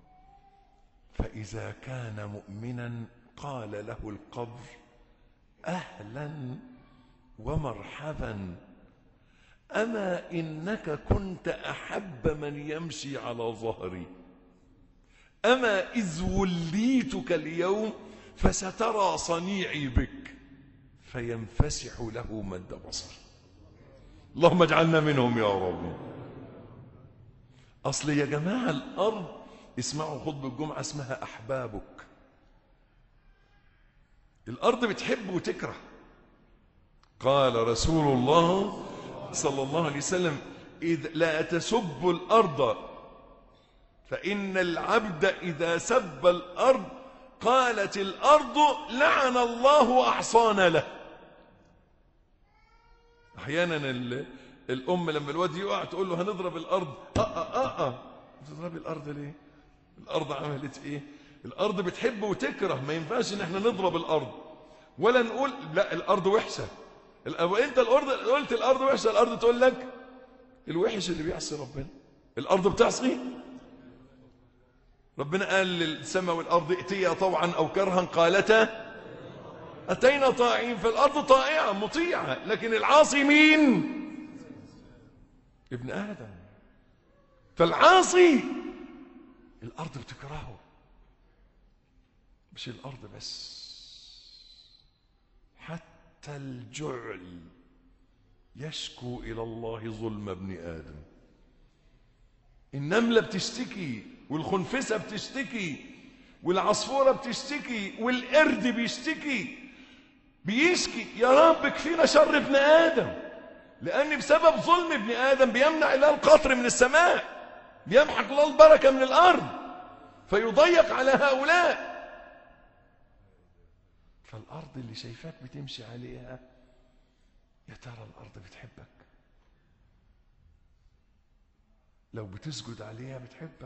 فإذا كان مؤمنا قال له القبر أهلا ومرحبا أما إنك كنت أحب من يمشي على ظهري أما إذ وليتك اليوم فسترى صنيعي بك فينفسح له مد بصر اللهم اجعلنا منهم يا رب أصل يا جماعة الأرض اسمعوا خطبة الجمعة اسمها أحبابك الأرض بتحب وتكره قال رسول الله صلى الله عليه وسلم إذ لا تسبوا الأرض فإن العبد إذا سب الأرض قالت الأرض لعن الله أحصان له أحيانا ال- الأم لما الواد يقع تقول له هنضرب الأرض أه أه أه, أه. تضربي الأرض ليه الأرض عملت إيه الأرض بتحب وتكره ما ينفعش إن احنا نضرب الأرض ولا نقول لا الأرض وحشة ال- وانت الأرض قلت الأرض وحشة الأرض تقول لك الوحش اللي بيعصي ربنا الأرض بتعصي ربنا قال للسماء والأرض ائتيا طوعا أو كرها قالتا أتينا طائعين فالأرض طائعة مطيعة لكن العاصي مين ابن آدم فالعاصي الأرض بتكرهه مش الأرض بس حتى الجعل يشكو إلى الله ظلم ابن آدم النملة بتشتكي والخنفسة بتشتكي والعصفورة بتشتكي والقرد بيشتكي بيشكي يا رب كفينا شر ابن آدم لأن بسبب ظلم ابن آدم بيمنع الله القطر من السماء بيمحق الله البركة من الأرض فيضيق على هؤلاء فالأرض اللي شايفاك بتمشي عليها يا ترى الأرض بتحبك لو بتسجد عليها بتحبك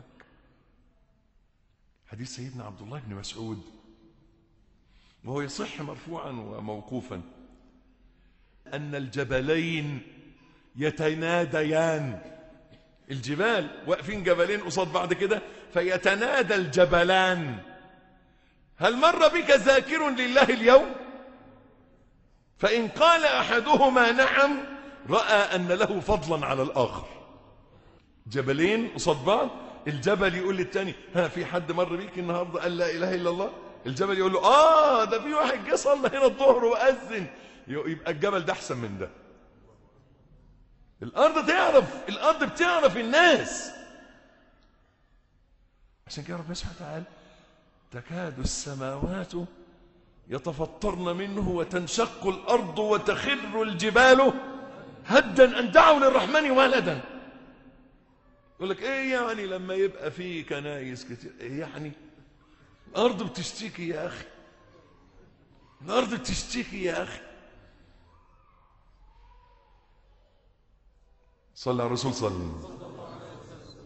حديث سيدنا عبد الله بن مسعود وهو يصح مرفوعا وموقوفا أن الجبلين يتناديان الجبال واقفين جبلين قصاد بعض كده فيتنادى الجبلان هل مر بك ذاكر لله اليوم فإن قال أحدهما نعم رأى أن له فضلا على الآخر جبلين قصاد بعض الجبل يقول للتاني ها في حد مر بيك النهارده قال لا اله الا الله الجبل يقول له اه ده في واحد جه صلى هنا الظهر واذن يبقى الجبل ده احسن من ده الارض تعرف الارض بتعرف الناس عشان كده ربنا سبحانه وتعالى تكاد السماوات يتفطرن منه وتنشق الارض وتخر الجبال هدا ان دعوا للرحمن ولدا يقول لك ايه يعني لما يبقى في كنايس كتير ايه يعني الارض بتشتكي يا اخي الارض بتشتكي يا اخي صلى على الرسول صلى الله عليه وسلم.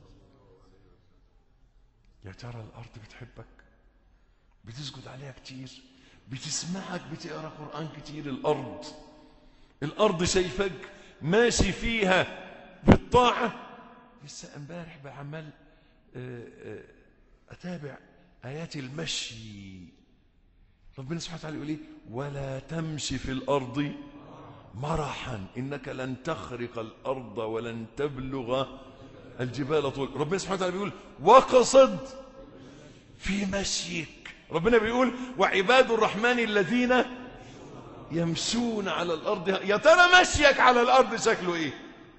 يا ترى الارض بتحبك بتسجد عليها كتير بتسمعك بتقرا قران كتير الارض الارض شايفك ماشي فيها بالطاعه لسه امبارح بعمل آه، آه، اتابع ايات المشي ربنا سبحانه وتعالى يقول ايه ولا تمشي في الارض مرحا إنك لن تخرق الأرض ولن تبلغ الجبال طول ربنا سبحانه وتعالى بيقول واقصد في مشيك ربنا بيقول وعباد الرحمن الذين يمشون على الأرض يا ترى مشيك على الأرض شكله إيه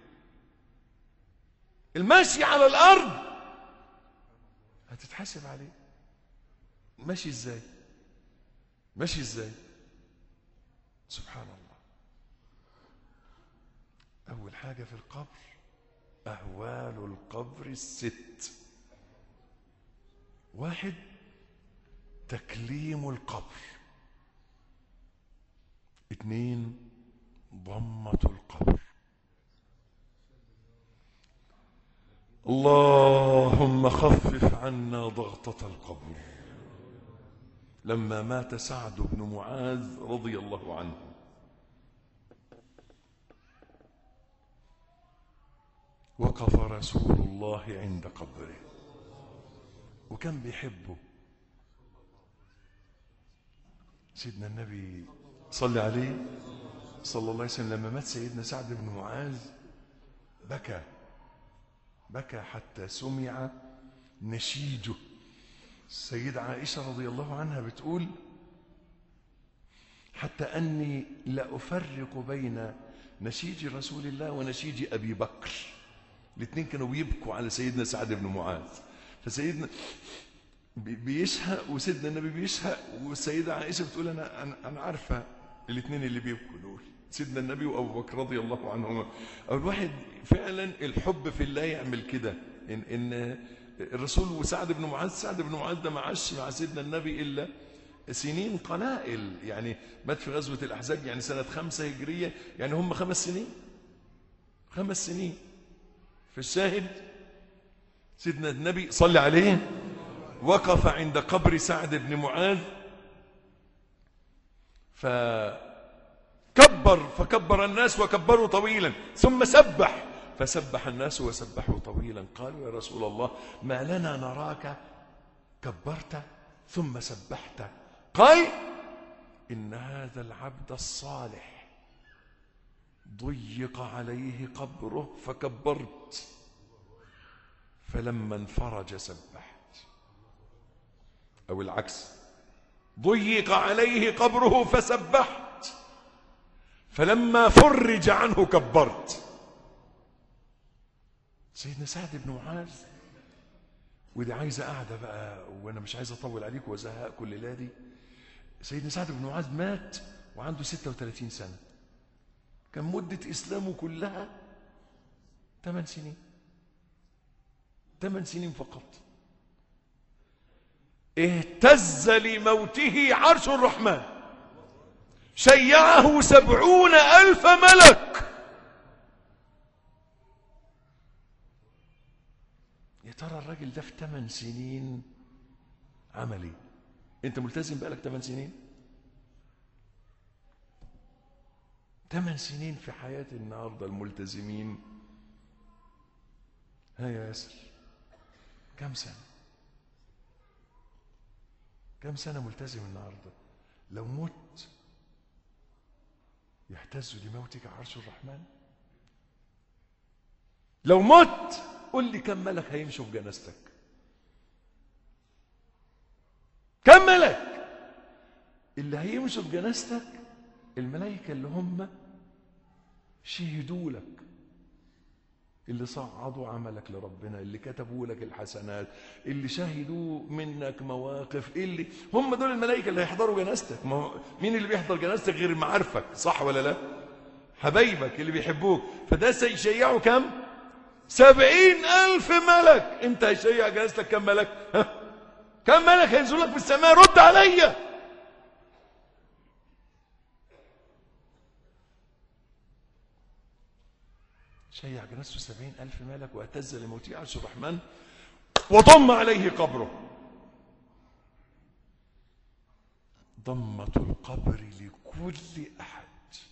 المشي على الأرض هتتحاسب عليه ماشي إزاي ماشي إزاي سبحان الله أول حاجة في القبر أهوال القبر الست واحد تكليم القبر اثنين ضمة القبر اللهم خفف عنا ضغطة القبر لما مات سعد بن معاذ رضي الله عنه وقف رسول الله عند قبره وكان بيحبه سيدنا النبي صلى عليه صلى الله عليه وسلم لما مات سيدنا سعد بن معاذ بكى بكى حتى سمع نشيجه السيدة عائشة رضي الله عنها بتقول حتى أني لا أفرق بين نشيج رسول الله ونشيج أبي بكر الاثنين كانوا بيبكوا على سيدنا سعد بن معاذ فسيدنا بي- بيشهق وسيدنا النبي بيشهق والسيدة عائشة بتقول أنا أنا, أنا عارفة الاثنين اللي بيبكوا دول سيدنا النبي وأبو بكر رضي الله عنهما أو الواحد فعلا الحب في الله يعمل كده إن, إن الرسول وسعد بن معاذ سعد بن معاذ ده ما عاش مع سيدنا النبي إلا سنين قلائل يعني مات في غزوة الأحزاب يعني سنة خمسة هجرية يعني هم خمس سنين خمس سنين في الشاهد سيدنا النبي صلى عليه وقف عند قبر سعد بن معاذ فكبر فكبر الناس وكبروا طويلا ثم سبح فسبح الناس وسبحوا طويلا قالوا يا رسول الله ما لنا نراك كبرت ثم سبحت قال إن هذا العبد الصالح ضيق عليه قبره فكبرت فلما انفرج سبحت أو العكس ضيق عليه قبره فسبحت فلما فرج عنه كبرت سيدنا سعد بن معاذ ودي عايزه قاعده بقى وانا مش عايز اطول عليكم وازهقكم الليله دي سيدنا سعد بن معاذ مات وعنده 36 سنه كان مده اسلامه كلها 8 سنين 8 سنين فقط اهتز لموته عرش الرحمن شيعه سبعون ألف ملك يا ترى الراجل ده في 8 سنين عمل ايه انت ملتزم بقالك 8 سنين 8 سنين في حياة النهاردة الملتزمين ها يا ياسر كم سنة كم سنة ملتزم النهاردة لو مت يهتز لموتك عرش الرحمن لو مت قل لي كم ملك هيمشوا في جنازتك كم ملك اللي هيمشوا في جنازتك الملائكة اللي هم شهدوا لك اللي صعدوا عملك لربنا اللي كتبوا لك الحسنات اللي شهدوا منك مواقف اللي هم دول الملائكة اللي هيحضروا جنازتك ما هو مين اللي بيحضر جنازتك غير معارفك صح ولا لا حبايبك اللي بيحبوك فده سيشيعوا كم سبعين ألف ملك انت هيشيع جنازتك كم ملك ها؟ كم ملك هينزل لك في السماء رد عليا شيع جنازته سبعين ألف ملك واهتز لموته عرش الرحمن وضم عليه قبره ضمة القبر لكل أحد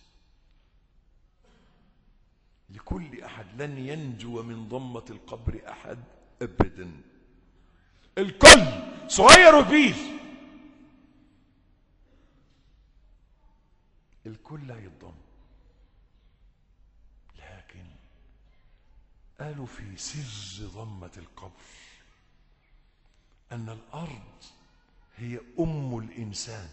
لكل أحد لن ينجو من ضمة القبر أحد أبدا الكل صغير وكبير الكل هيتضم قالوا في سر ضمة القبر أن الأرض هي أم الإنسان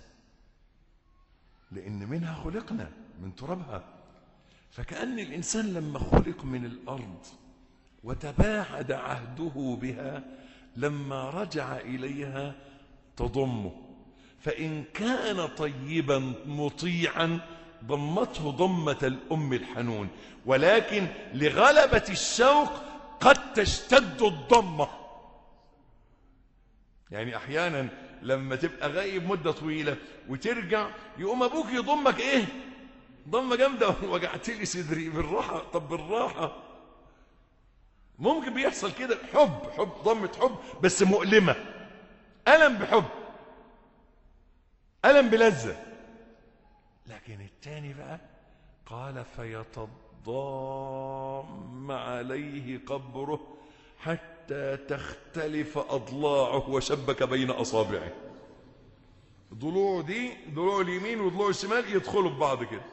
لأن منها خلقنا من ترابها فكأن الإنسان لما خلق من الأرض وتباعد عهده بها لما رجع إليها تضمه فإن كان طيبا مطيعا ضمته ضمة الأم الحنون ولكن لغلبة الشوق قد تشتد الضمة يعني أحيانا لما تبقى غايب مدة طويلة وترجع يقوم أبوك يضمك إيه ضمة جامدة وجعت لي صدري بالراحة طب بالراحة ممكن بيحصل كده حب حب ضمة حب بس مؤلمة ألم بحب ألم بلذة لكن التاني بقى قال فيتضام عليه قبره حتى تختلف أضلاعه وشبك بين أصابعه ضلوع دي ضلوع اليمين وضلوع الشمال يدخلوا ببعض كده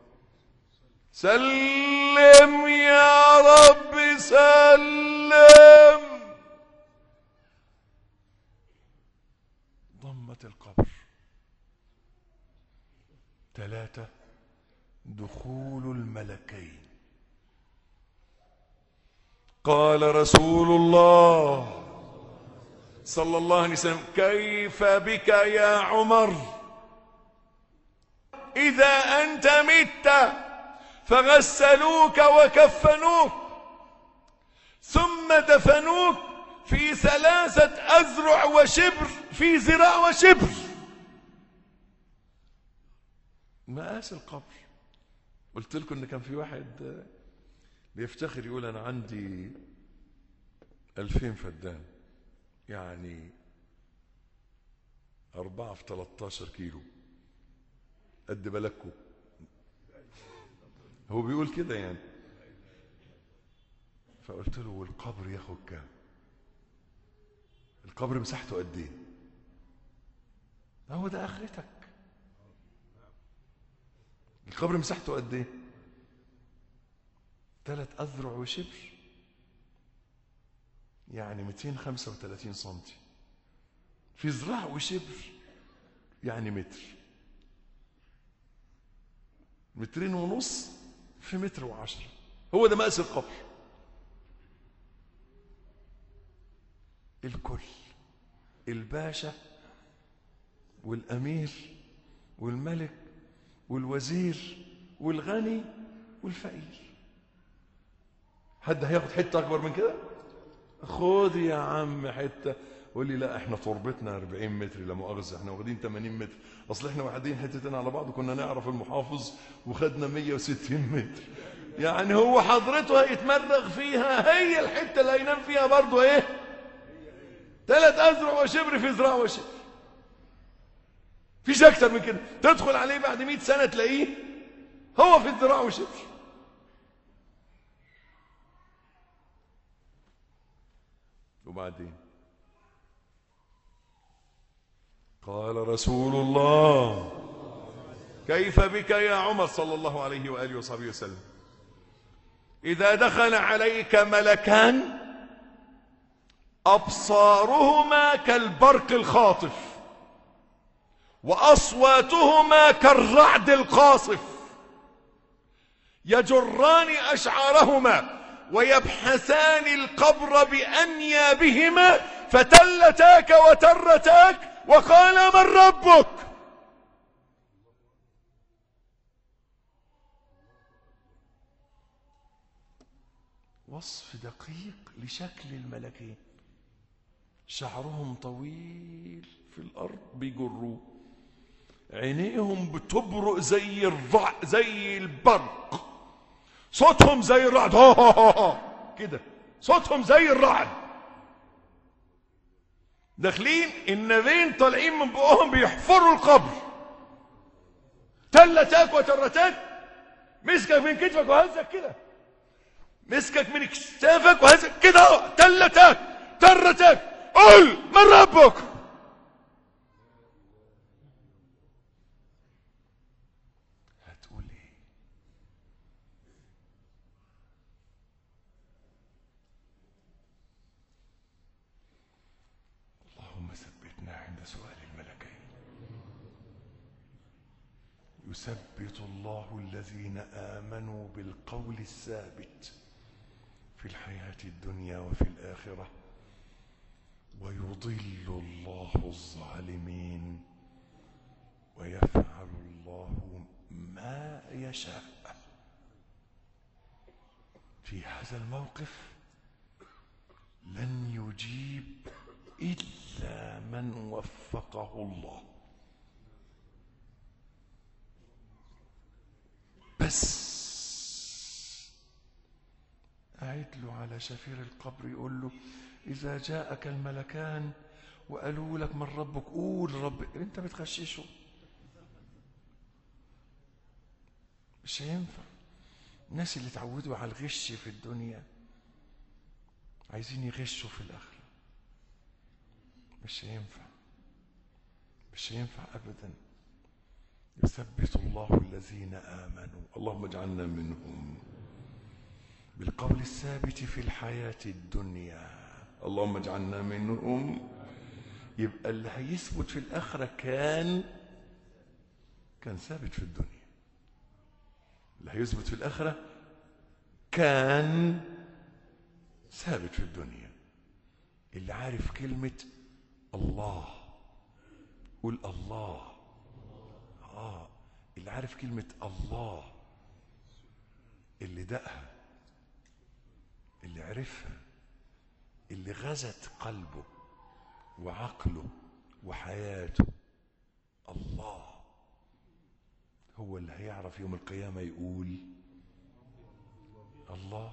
سلم يا رب سلم ضمة القبر ثلاثة دخول الملكين قال رسول الله صلى الله عليه وسلم كيف بك يا عمر إذا أنت مت فغسلوك وكفنوك ثم دفنوك في ثلاثة أذرع وشبر في ذراع وشبر مقاس القبر قلت لكم ان كان في واحد بيفتخر يقول انا عندي ألفين فدان يعني أربعة في 13 كيلو قد بلدكم هو بيقول كده يعني فقلت له والقبر ياخد كام القبر مساحته قد ايه هو ده اخرتك القبر مساحته قد ايه ثلاث اذرع وشبر يعني 235 سنتي في ذراع وشبر يعني متر مترين ونص في متر وعشرة هو ده مقاس القبر الكل الباشا والأمير والملك والوزير والغني والفقير حد هياخد حتة أكبر من كده خد يا عم حتة قول لي لا احنا تربتنا 40 متر لا مؤاخذة احنا واخدين 80 متر اصل احنا واخدين حتتين على بعض كنا نعرف المحافظ وخدنا 160 متر يعني هو حضرته هيتمرغ فيها هي الحتة اللي هينام فيها برضه ايه ثلاث أذرع وشبر في ذراع وشبر فيش أكتر من كده تدخل عليه بعد 100 سنة تلاقيه هو في الذراع وشبر وبعدين قال رسول الله كيف بك يا عمر صلى الله عليه وآله وصحبه وسلم إذا دخل عليك ملكان أبصارهما كالبرق الخاطف وأصواتهما كالرعد القاصف يجران أشعارهما ويبحثان القبر بأنيابهما فتلتاك وترتاك وقال من ربك وصف دقيق لشكل الملكين شعرهم طويل في الأرض بيجروه عينيهم بتبرق زي الرع زي البرق صوتهم زي الرعد هو هو هو هو. كده صوتهم زي الرعد داخلين النبين طالعين من بقهم بيحفروا القبر تلتاك وترتاك مسكك من كتفك وهزك كده مسكك من كتافك وهزك كده اهو. تلتاك ترتاك قل من ربك هتقول ايه عند سؤال الملكين يثبت الله الذين آمنوا بالقول الثابت في الحياة الدنيا وفي الآخرة ويضل الله الظالمين ويفعل الله ما يشاء في هذا الموقف لن يجيب إلا من وفقه الله بس قاعد له على شفير القبر يقول له إذا جاءك الملكان وقالوا لك من ربك قول رب أنت بتغششه مش هينفع الناس اللي اتعودوا على الغش في الدنيا عايزين يغشوا في الآخرة مش هينفع مش هينفع أبدا يثبت الله الذين آمنوا اللهم اجعلنا منهم بالقول الثابت في الحياة الدنيا اللهم اجعلنا منهم يبقى اللي هيثبت في الآخرة كان كان ثابت في الدنيا اللي هيثبت في الآخرة كان ثابت في الدنيا اللي عارف كلمة الله قول الله آه اللي عارف كلمة الله اللي دقها اللي عرفها اللي غزت قلبه وعقله وحياته الله هو اللي هيعرف يوم القيامة يقول الله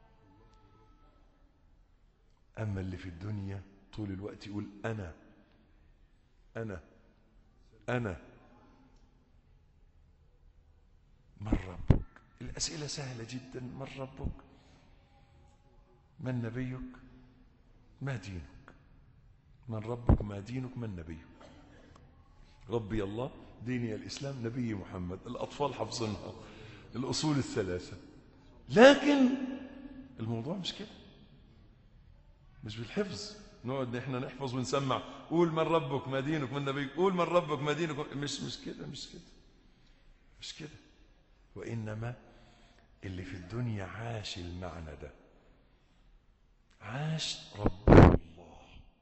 أما اللي في الدنيا طول الوقت يقول أنا أنا أنا من ربك الأسئلة سهلة جدا من ربك من نبيك ما دينك من ربك ما دينك من نبيك ربي الله ديني الإسلام نبي محمد الأطفال حافظينها الأصول الثلاثة لكن الموضوع مش كده مش بالحفظ نقعد احنا نحفظ ونسمع قول من ربك ما دينك من نبيك قول من ربك ما دينك مش مش كده مش كده مش كده وإنما اللي في الدنيا عاش المعنى ده عاش ربه الله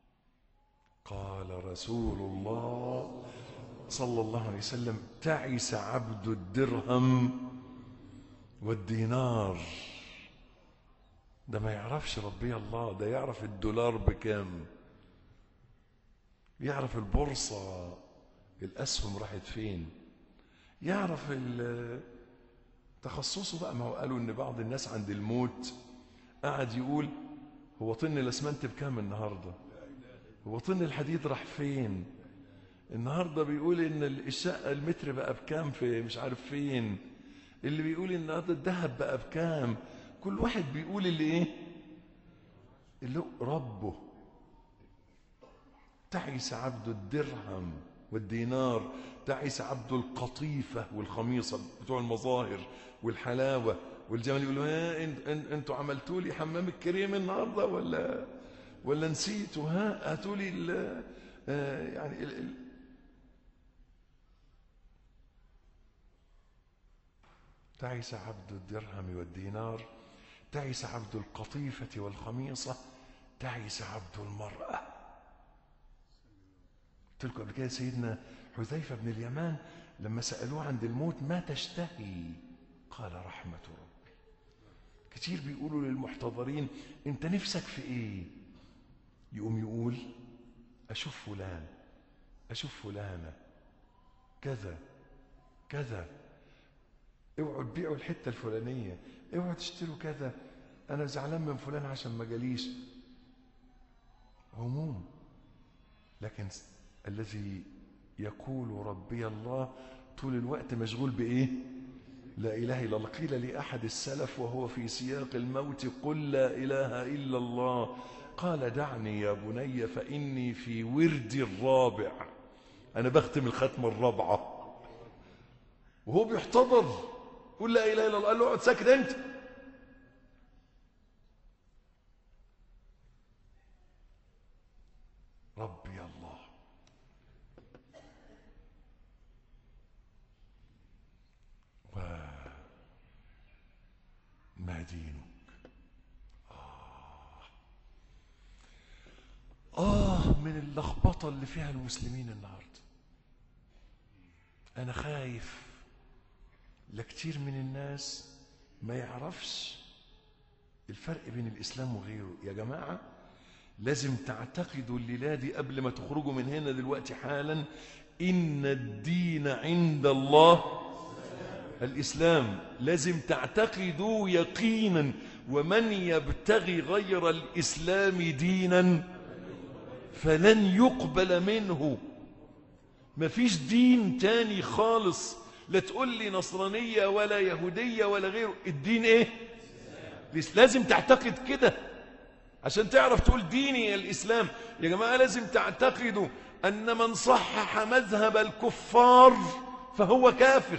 قال رسول الله صلى الله عليه وسلم تعس عبد الدرهم والدينار ده ما يعرفش ربي الله ده يعرف الدولار بكام يعرف البورصة الأسهم راحت فين يعرف تخصصه بقى ما هو قالوا ان بعض الناس عند الموت قعد يقول هو طن الاسمنت بكام النهارده هو طن الحديد راح فين النهارده بيقول ان الشقه المتر بقى بكام في مش عارف فين اللي بيقول النهارده الذهب بقى بكام كل واحد بيقول اللي ايه اللي هو ربه تعس عبد الدرهم والدينار تعس عبد القطيفة والخميصة بتوع المظاهر والحلاوة والجمال يقولوا ها انت انت انتوا عملتوا لي حمام الكريم النهارده ولا ولا نسيتوا ها هاتوا لي يعني ال ال تعس عبد الدرهم والدينار تعس عبد القطيفة والخميصة تعس عبد المرأة قلت لكم قبل كده سيدنا حذيفة بن اليمان لما سألوه عند الموت ما تشتهي قال رحمة ربي كتير بيقولوا للمحتضرين انت نفسك في ايه يقوم يقول اشوف فلان اشوف فلانة كذا كذا اوعوا تبيعوا الحتة الفلانية اوعوا تشتروا كذا انا زعلان من فلان عشان ما جاليش هموم لكن الذي يقول ربي الله طول الوقت مشغول بإيه لا إله إلا الله قيل لأحد السلف وهو في سياق الموت قل لا إله إلا الله قال دعني يا بني فإني في وردي الرابع أنا بختم الختمة الرابعة وهو بيحتضر قل لا إله إلا الله قال له اقعد ساكت أنت ربي الله دينك آه آه من اللخبطة اللي فيها المسلمين النهاردة أنا خايف لكتير من الناس ما يعرفش الفرق بين الإسلام وغيره يا جماعة لازم تعتقدوا الليلة دي قبل ما تخرجوا من هنا دلوقتي حالا إن الدين عند الله الإسلام لازم تعتقدوا يقينا ومن يبتغي غير الإسلام دينا فلن يقبل منه مفيش دين تاني خالص لا تقول لي نصرانية ولا يهودية ولا غيره الدين ايه لازم تعتقد كده عشان تعرف تقول ديني الإسلام يا جماعة لازم تعتقدوا أن من صحح مذهب الكفار فهو كافر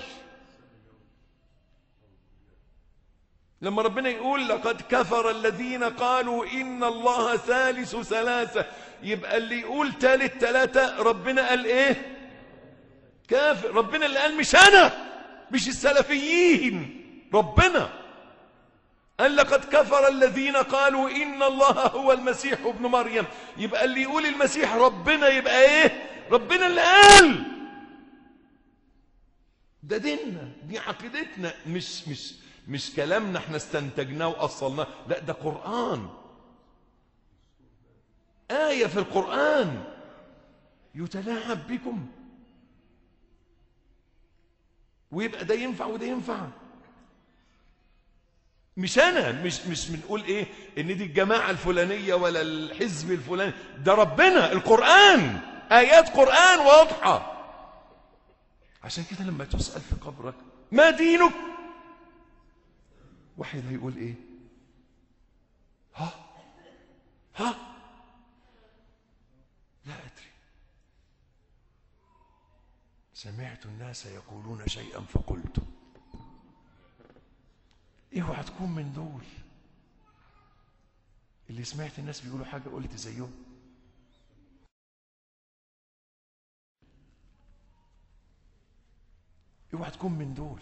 لما ربنا يقول لقد كفر الذين قالوا إن الله ثالث ثلاثة يبقى اللي يقول ثالث ثلاثة ربنا قال إيه كافر ربنا اللي قال مش أنا مش السلفيين ربنا قال لقد كفر الذين قالوا إن الله هو المسيح ابن مريم يبقى اللي يقول المسيح ربنا يبقى إيه ربنا اللي قال ده ديننا دي عقيدتنا مش مش مش كلامنا احنا استنتجناه واصلناه لا ده قرآن آية في القرآن يتلاعب بكم ويبقى ده ينفع وده ينفع مش انا مش مش بنقول ايه ان دي الجماعه الفلانيه ولا الحزب الفلاني ده ربنا القران ايات قران واضحه عشان كده لما تسال في قبرك ما دينك واحد هيقول ايه ها ها لا ادري سمعت الناس يقولون شيئا فقلت اوعى تكون من دول اللي سمعت الناس بيقولوا حاجه قلت زيهم اوعى تكون من دول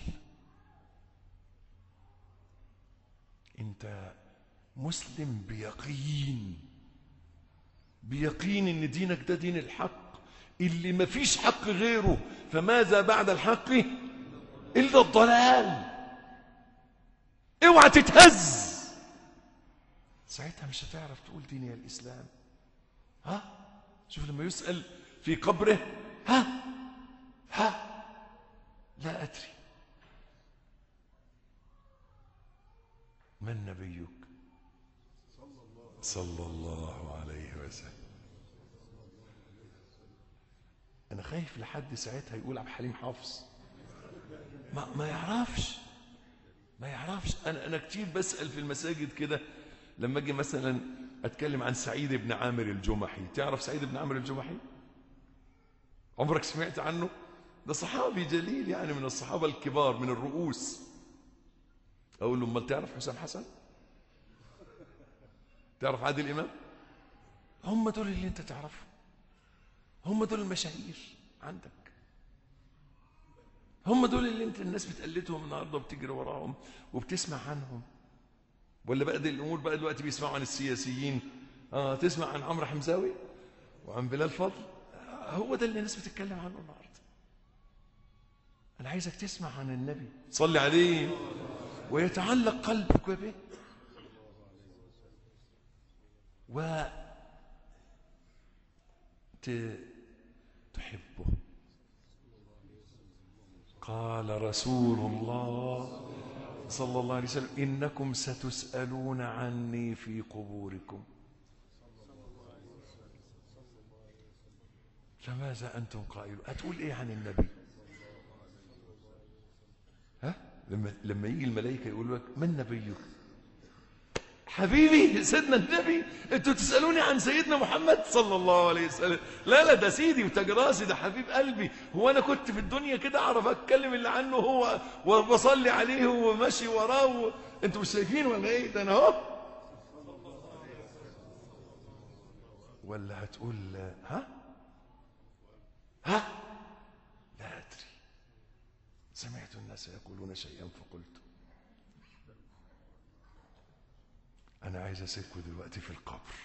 انت مسلم بيقين بيقين ان دينك ده دين الحق اللي ما فيش حق غيره فماذا بعد الحق الا الضلال اوعى تتهز ساعتها مش هتعرف تقول ديني الاسلام ها شوف لما يسال في قبره ها ها لا ادري من نبيك صلى الله عليه وسلم انا خايف لحد ساعتها يقول عبد الحليم حافظ ما ما يعرفش ما يعرفش انا انا كتير بسال في المساجد كده لما اجي مثلا اتكلم عن سعيد بن عامر الجمحي تعرف سعيد بن عامر الجمحي عمرك سمعت عنه ده صحابي جليل يعني من الصحابه الكبار من الرؤوس اقول له امال تعرف حسام حسن تعرف عادل امام هم دول اللي انت تعرفهم هم دول المشاهير عندك هم دول اللي انت الناس بتقلدهم النهارده وبتجري وراهم وبتسمع عنهم ولا بقى دي الامور بقى دلوقتي بيسمعوا عن السياسيين اه تسمع عن عمرو حمزاوي وعن بلال فضل آه هو ده اللي الناس بتتكلم عنه النهارده انا عايزك تسمع عن النبي صلي عليه ويتعلق قلبك به و ت- تحبه قال رسول الله صلى الله عليه وسلم إنكم ستسألون عني في قبوركم فماذا أنتم قائلون هتقول إيه عن النبي ها لما لما يجي الملائكة يقول لك من نبيك حبيبي سيدنا النبي انتوا تسالوني عن سيدنا محمد صلى الله عليه وسلم لا لا ده سيدي وتاج راسي ده حبيب قلبي هو انا كنت في الدنيا كده اعرف اتكلم اللي عنه هو وبصلي عليه وماشي وراه و... انتوا مش شايفين ولا ايه ده انا اهو ولا هتقول ها ها لا ادري سمعت الناس يقولون شيئا فقلت أنا عايز أسيبكم دلوقتي في القبر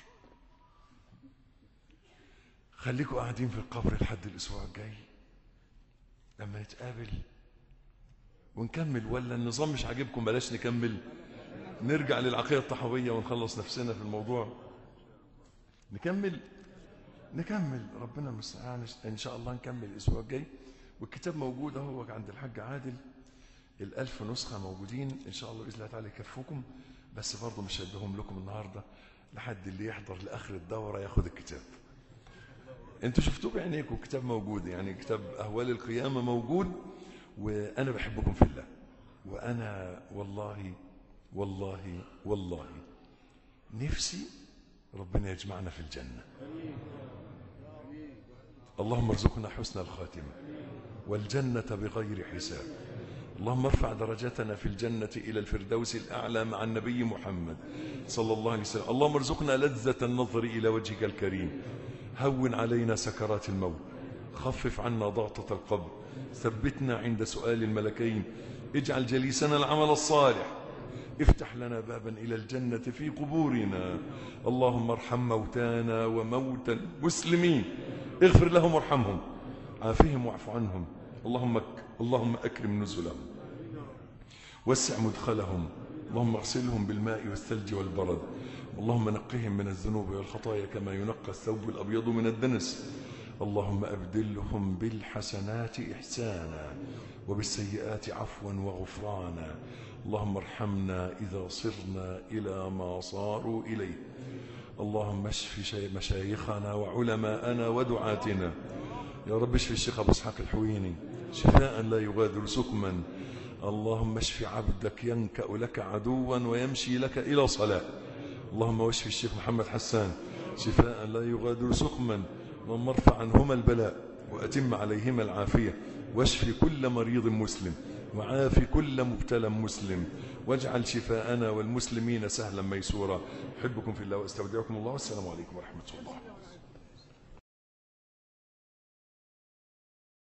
خليكم قاعدين في القبر لحد الأسبوع الجاي لما نتقابل ونكمل ولا النظام مش عاجبكم بلاش نكمل نرجع للعقيدة الطحوية ونخلص نفسنا في الموضوع نكمل نكمل ربنا المستعان ان شاء الله نكمل الاسبوع الجاي والكتاب موجود اهو عند الحاج عادل الألف نسخة موجودين إن شاء الله بإذن الله تعالى يكفوكم بس برضه مش هديهم لكم النهاردة لحد اللي يحضر لآخر الدورة ياخد الكتاب انتوا شفتوه بعينيكم الكتاب موجود يعني كتاب أهوال القيامة موجود وأنا بحبكم في الله وأنا والله والله والله نفسي ربنا يجمعنا في الجنة اللهم ارزقنا حسن الخاتمة والجنة بغير حساب اللهم ارفع درجتنا في الجنة إلى الفردوس الأعلى مع النبي محمد صلى الله عليه وسلم اللهم ارزقنا لذة النظر إلى وجهك الكريم هون علينا سكرات الموت خفف عنا ضغطة القبر ثبتنا عند سؤال الملكين اجعل جليسنا العمل الصالح افتح لنا بابا إلى الجنة في قبورنا اللهم ارحم موتانا وموتى المسلمين اغفر لهم وارحمهم عافهم واعف عنهم اللهم اللهم أكرم نزلهم وسع مدخلهم اللهم اغسلهم بالماء والثلج والبرد اللهم نقهم من الذنوب والخطايا كما ينقى الثوب الأبيض من الدنس اللهم أبدلهم بالحسنات إحسانا وبالسيئات عفوا وغفرانا اللهم ارحمنا إذا صرنا إلى ما صاروا إليه اللهم اشف مشايخنا وعلماءنا ودعاتنا يا رب اشف الشيخ أبو اسحاق الحويني شفاء لا يغادر سقما اللهم اشف عبدك ينكأ لك عدوا ويمشي لك إلى صلاة اللهم واشف الشيخ محمد حسان شفاء لا يغادر سقما اللهم ارفع عنهما البلاء وأتم عليهما العافية واشف كل مريض مسلم وعاف كل مبتلى مسلم واجعل شفاءنا والمسلمين سهلا ميسورا أحبكم في الله واستودعكم الله والسلام عليكم ورحمة الله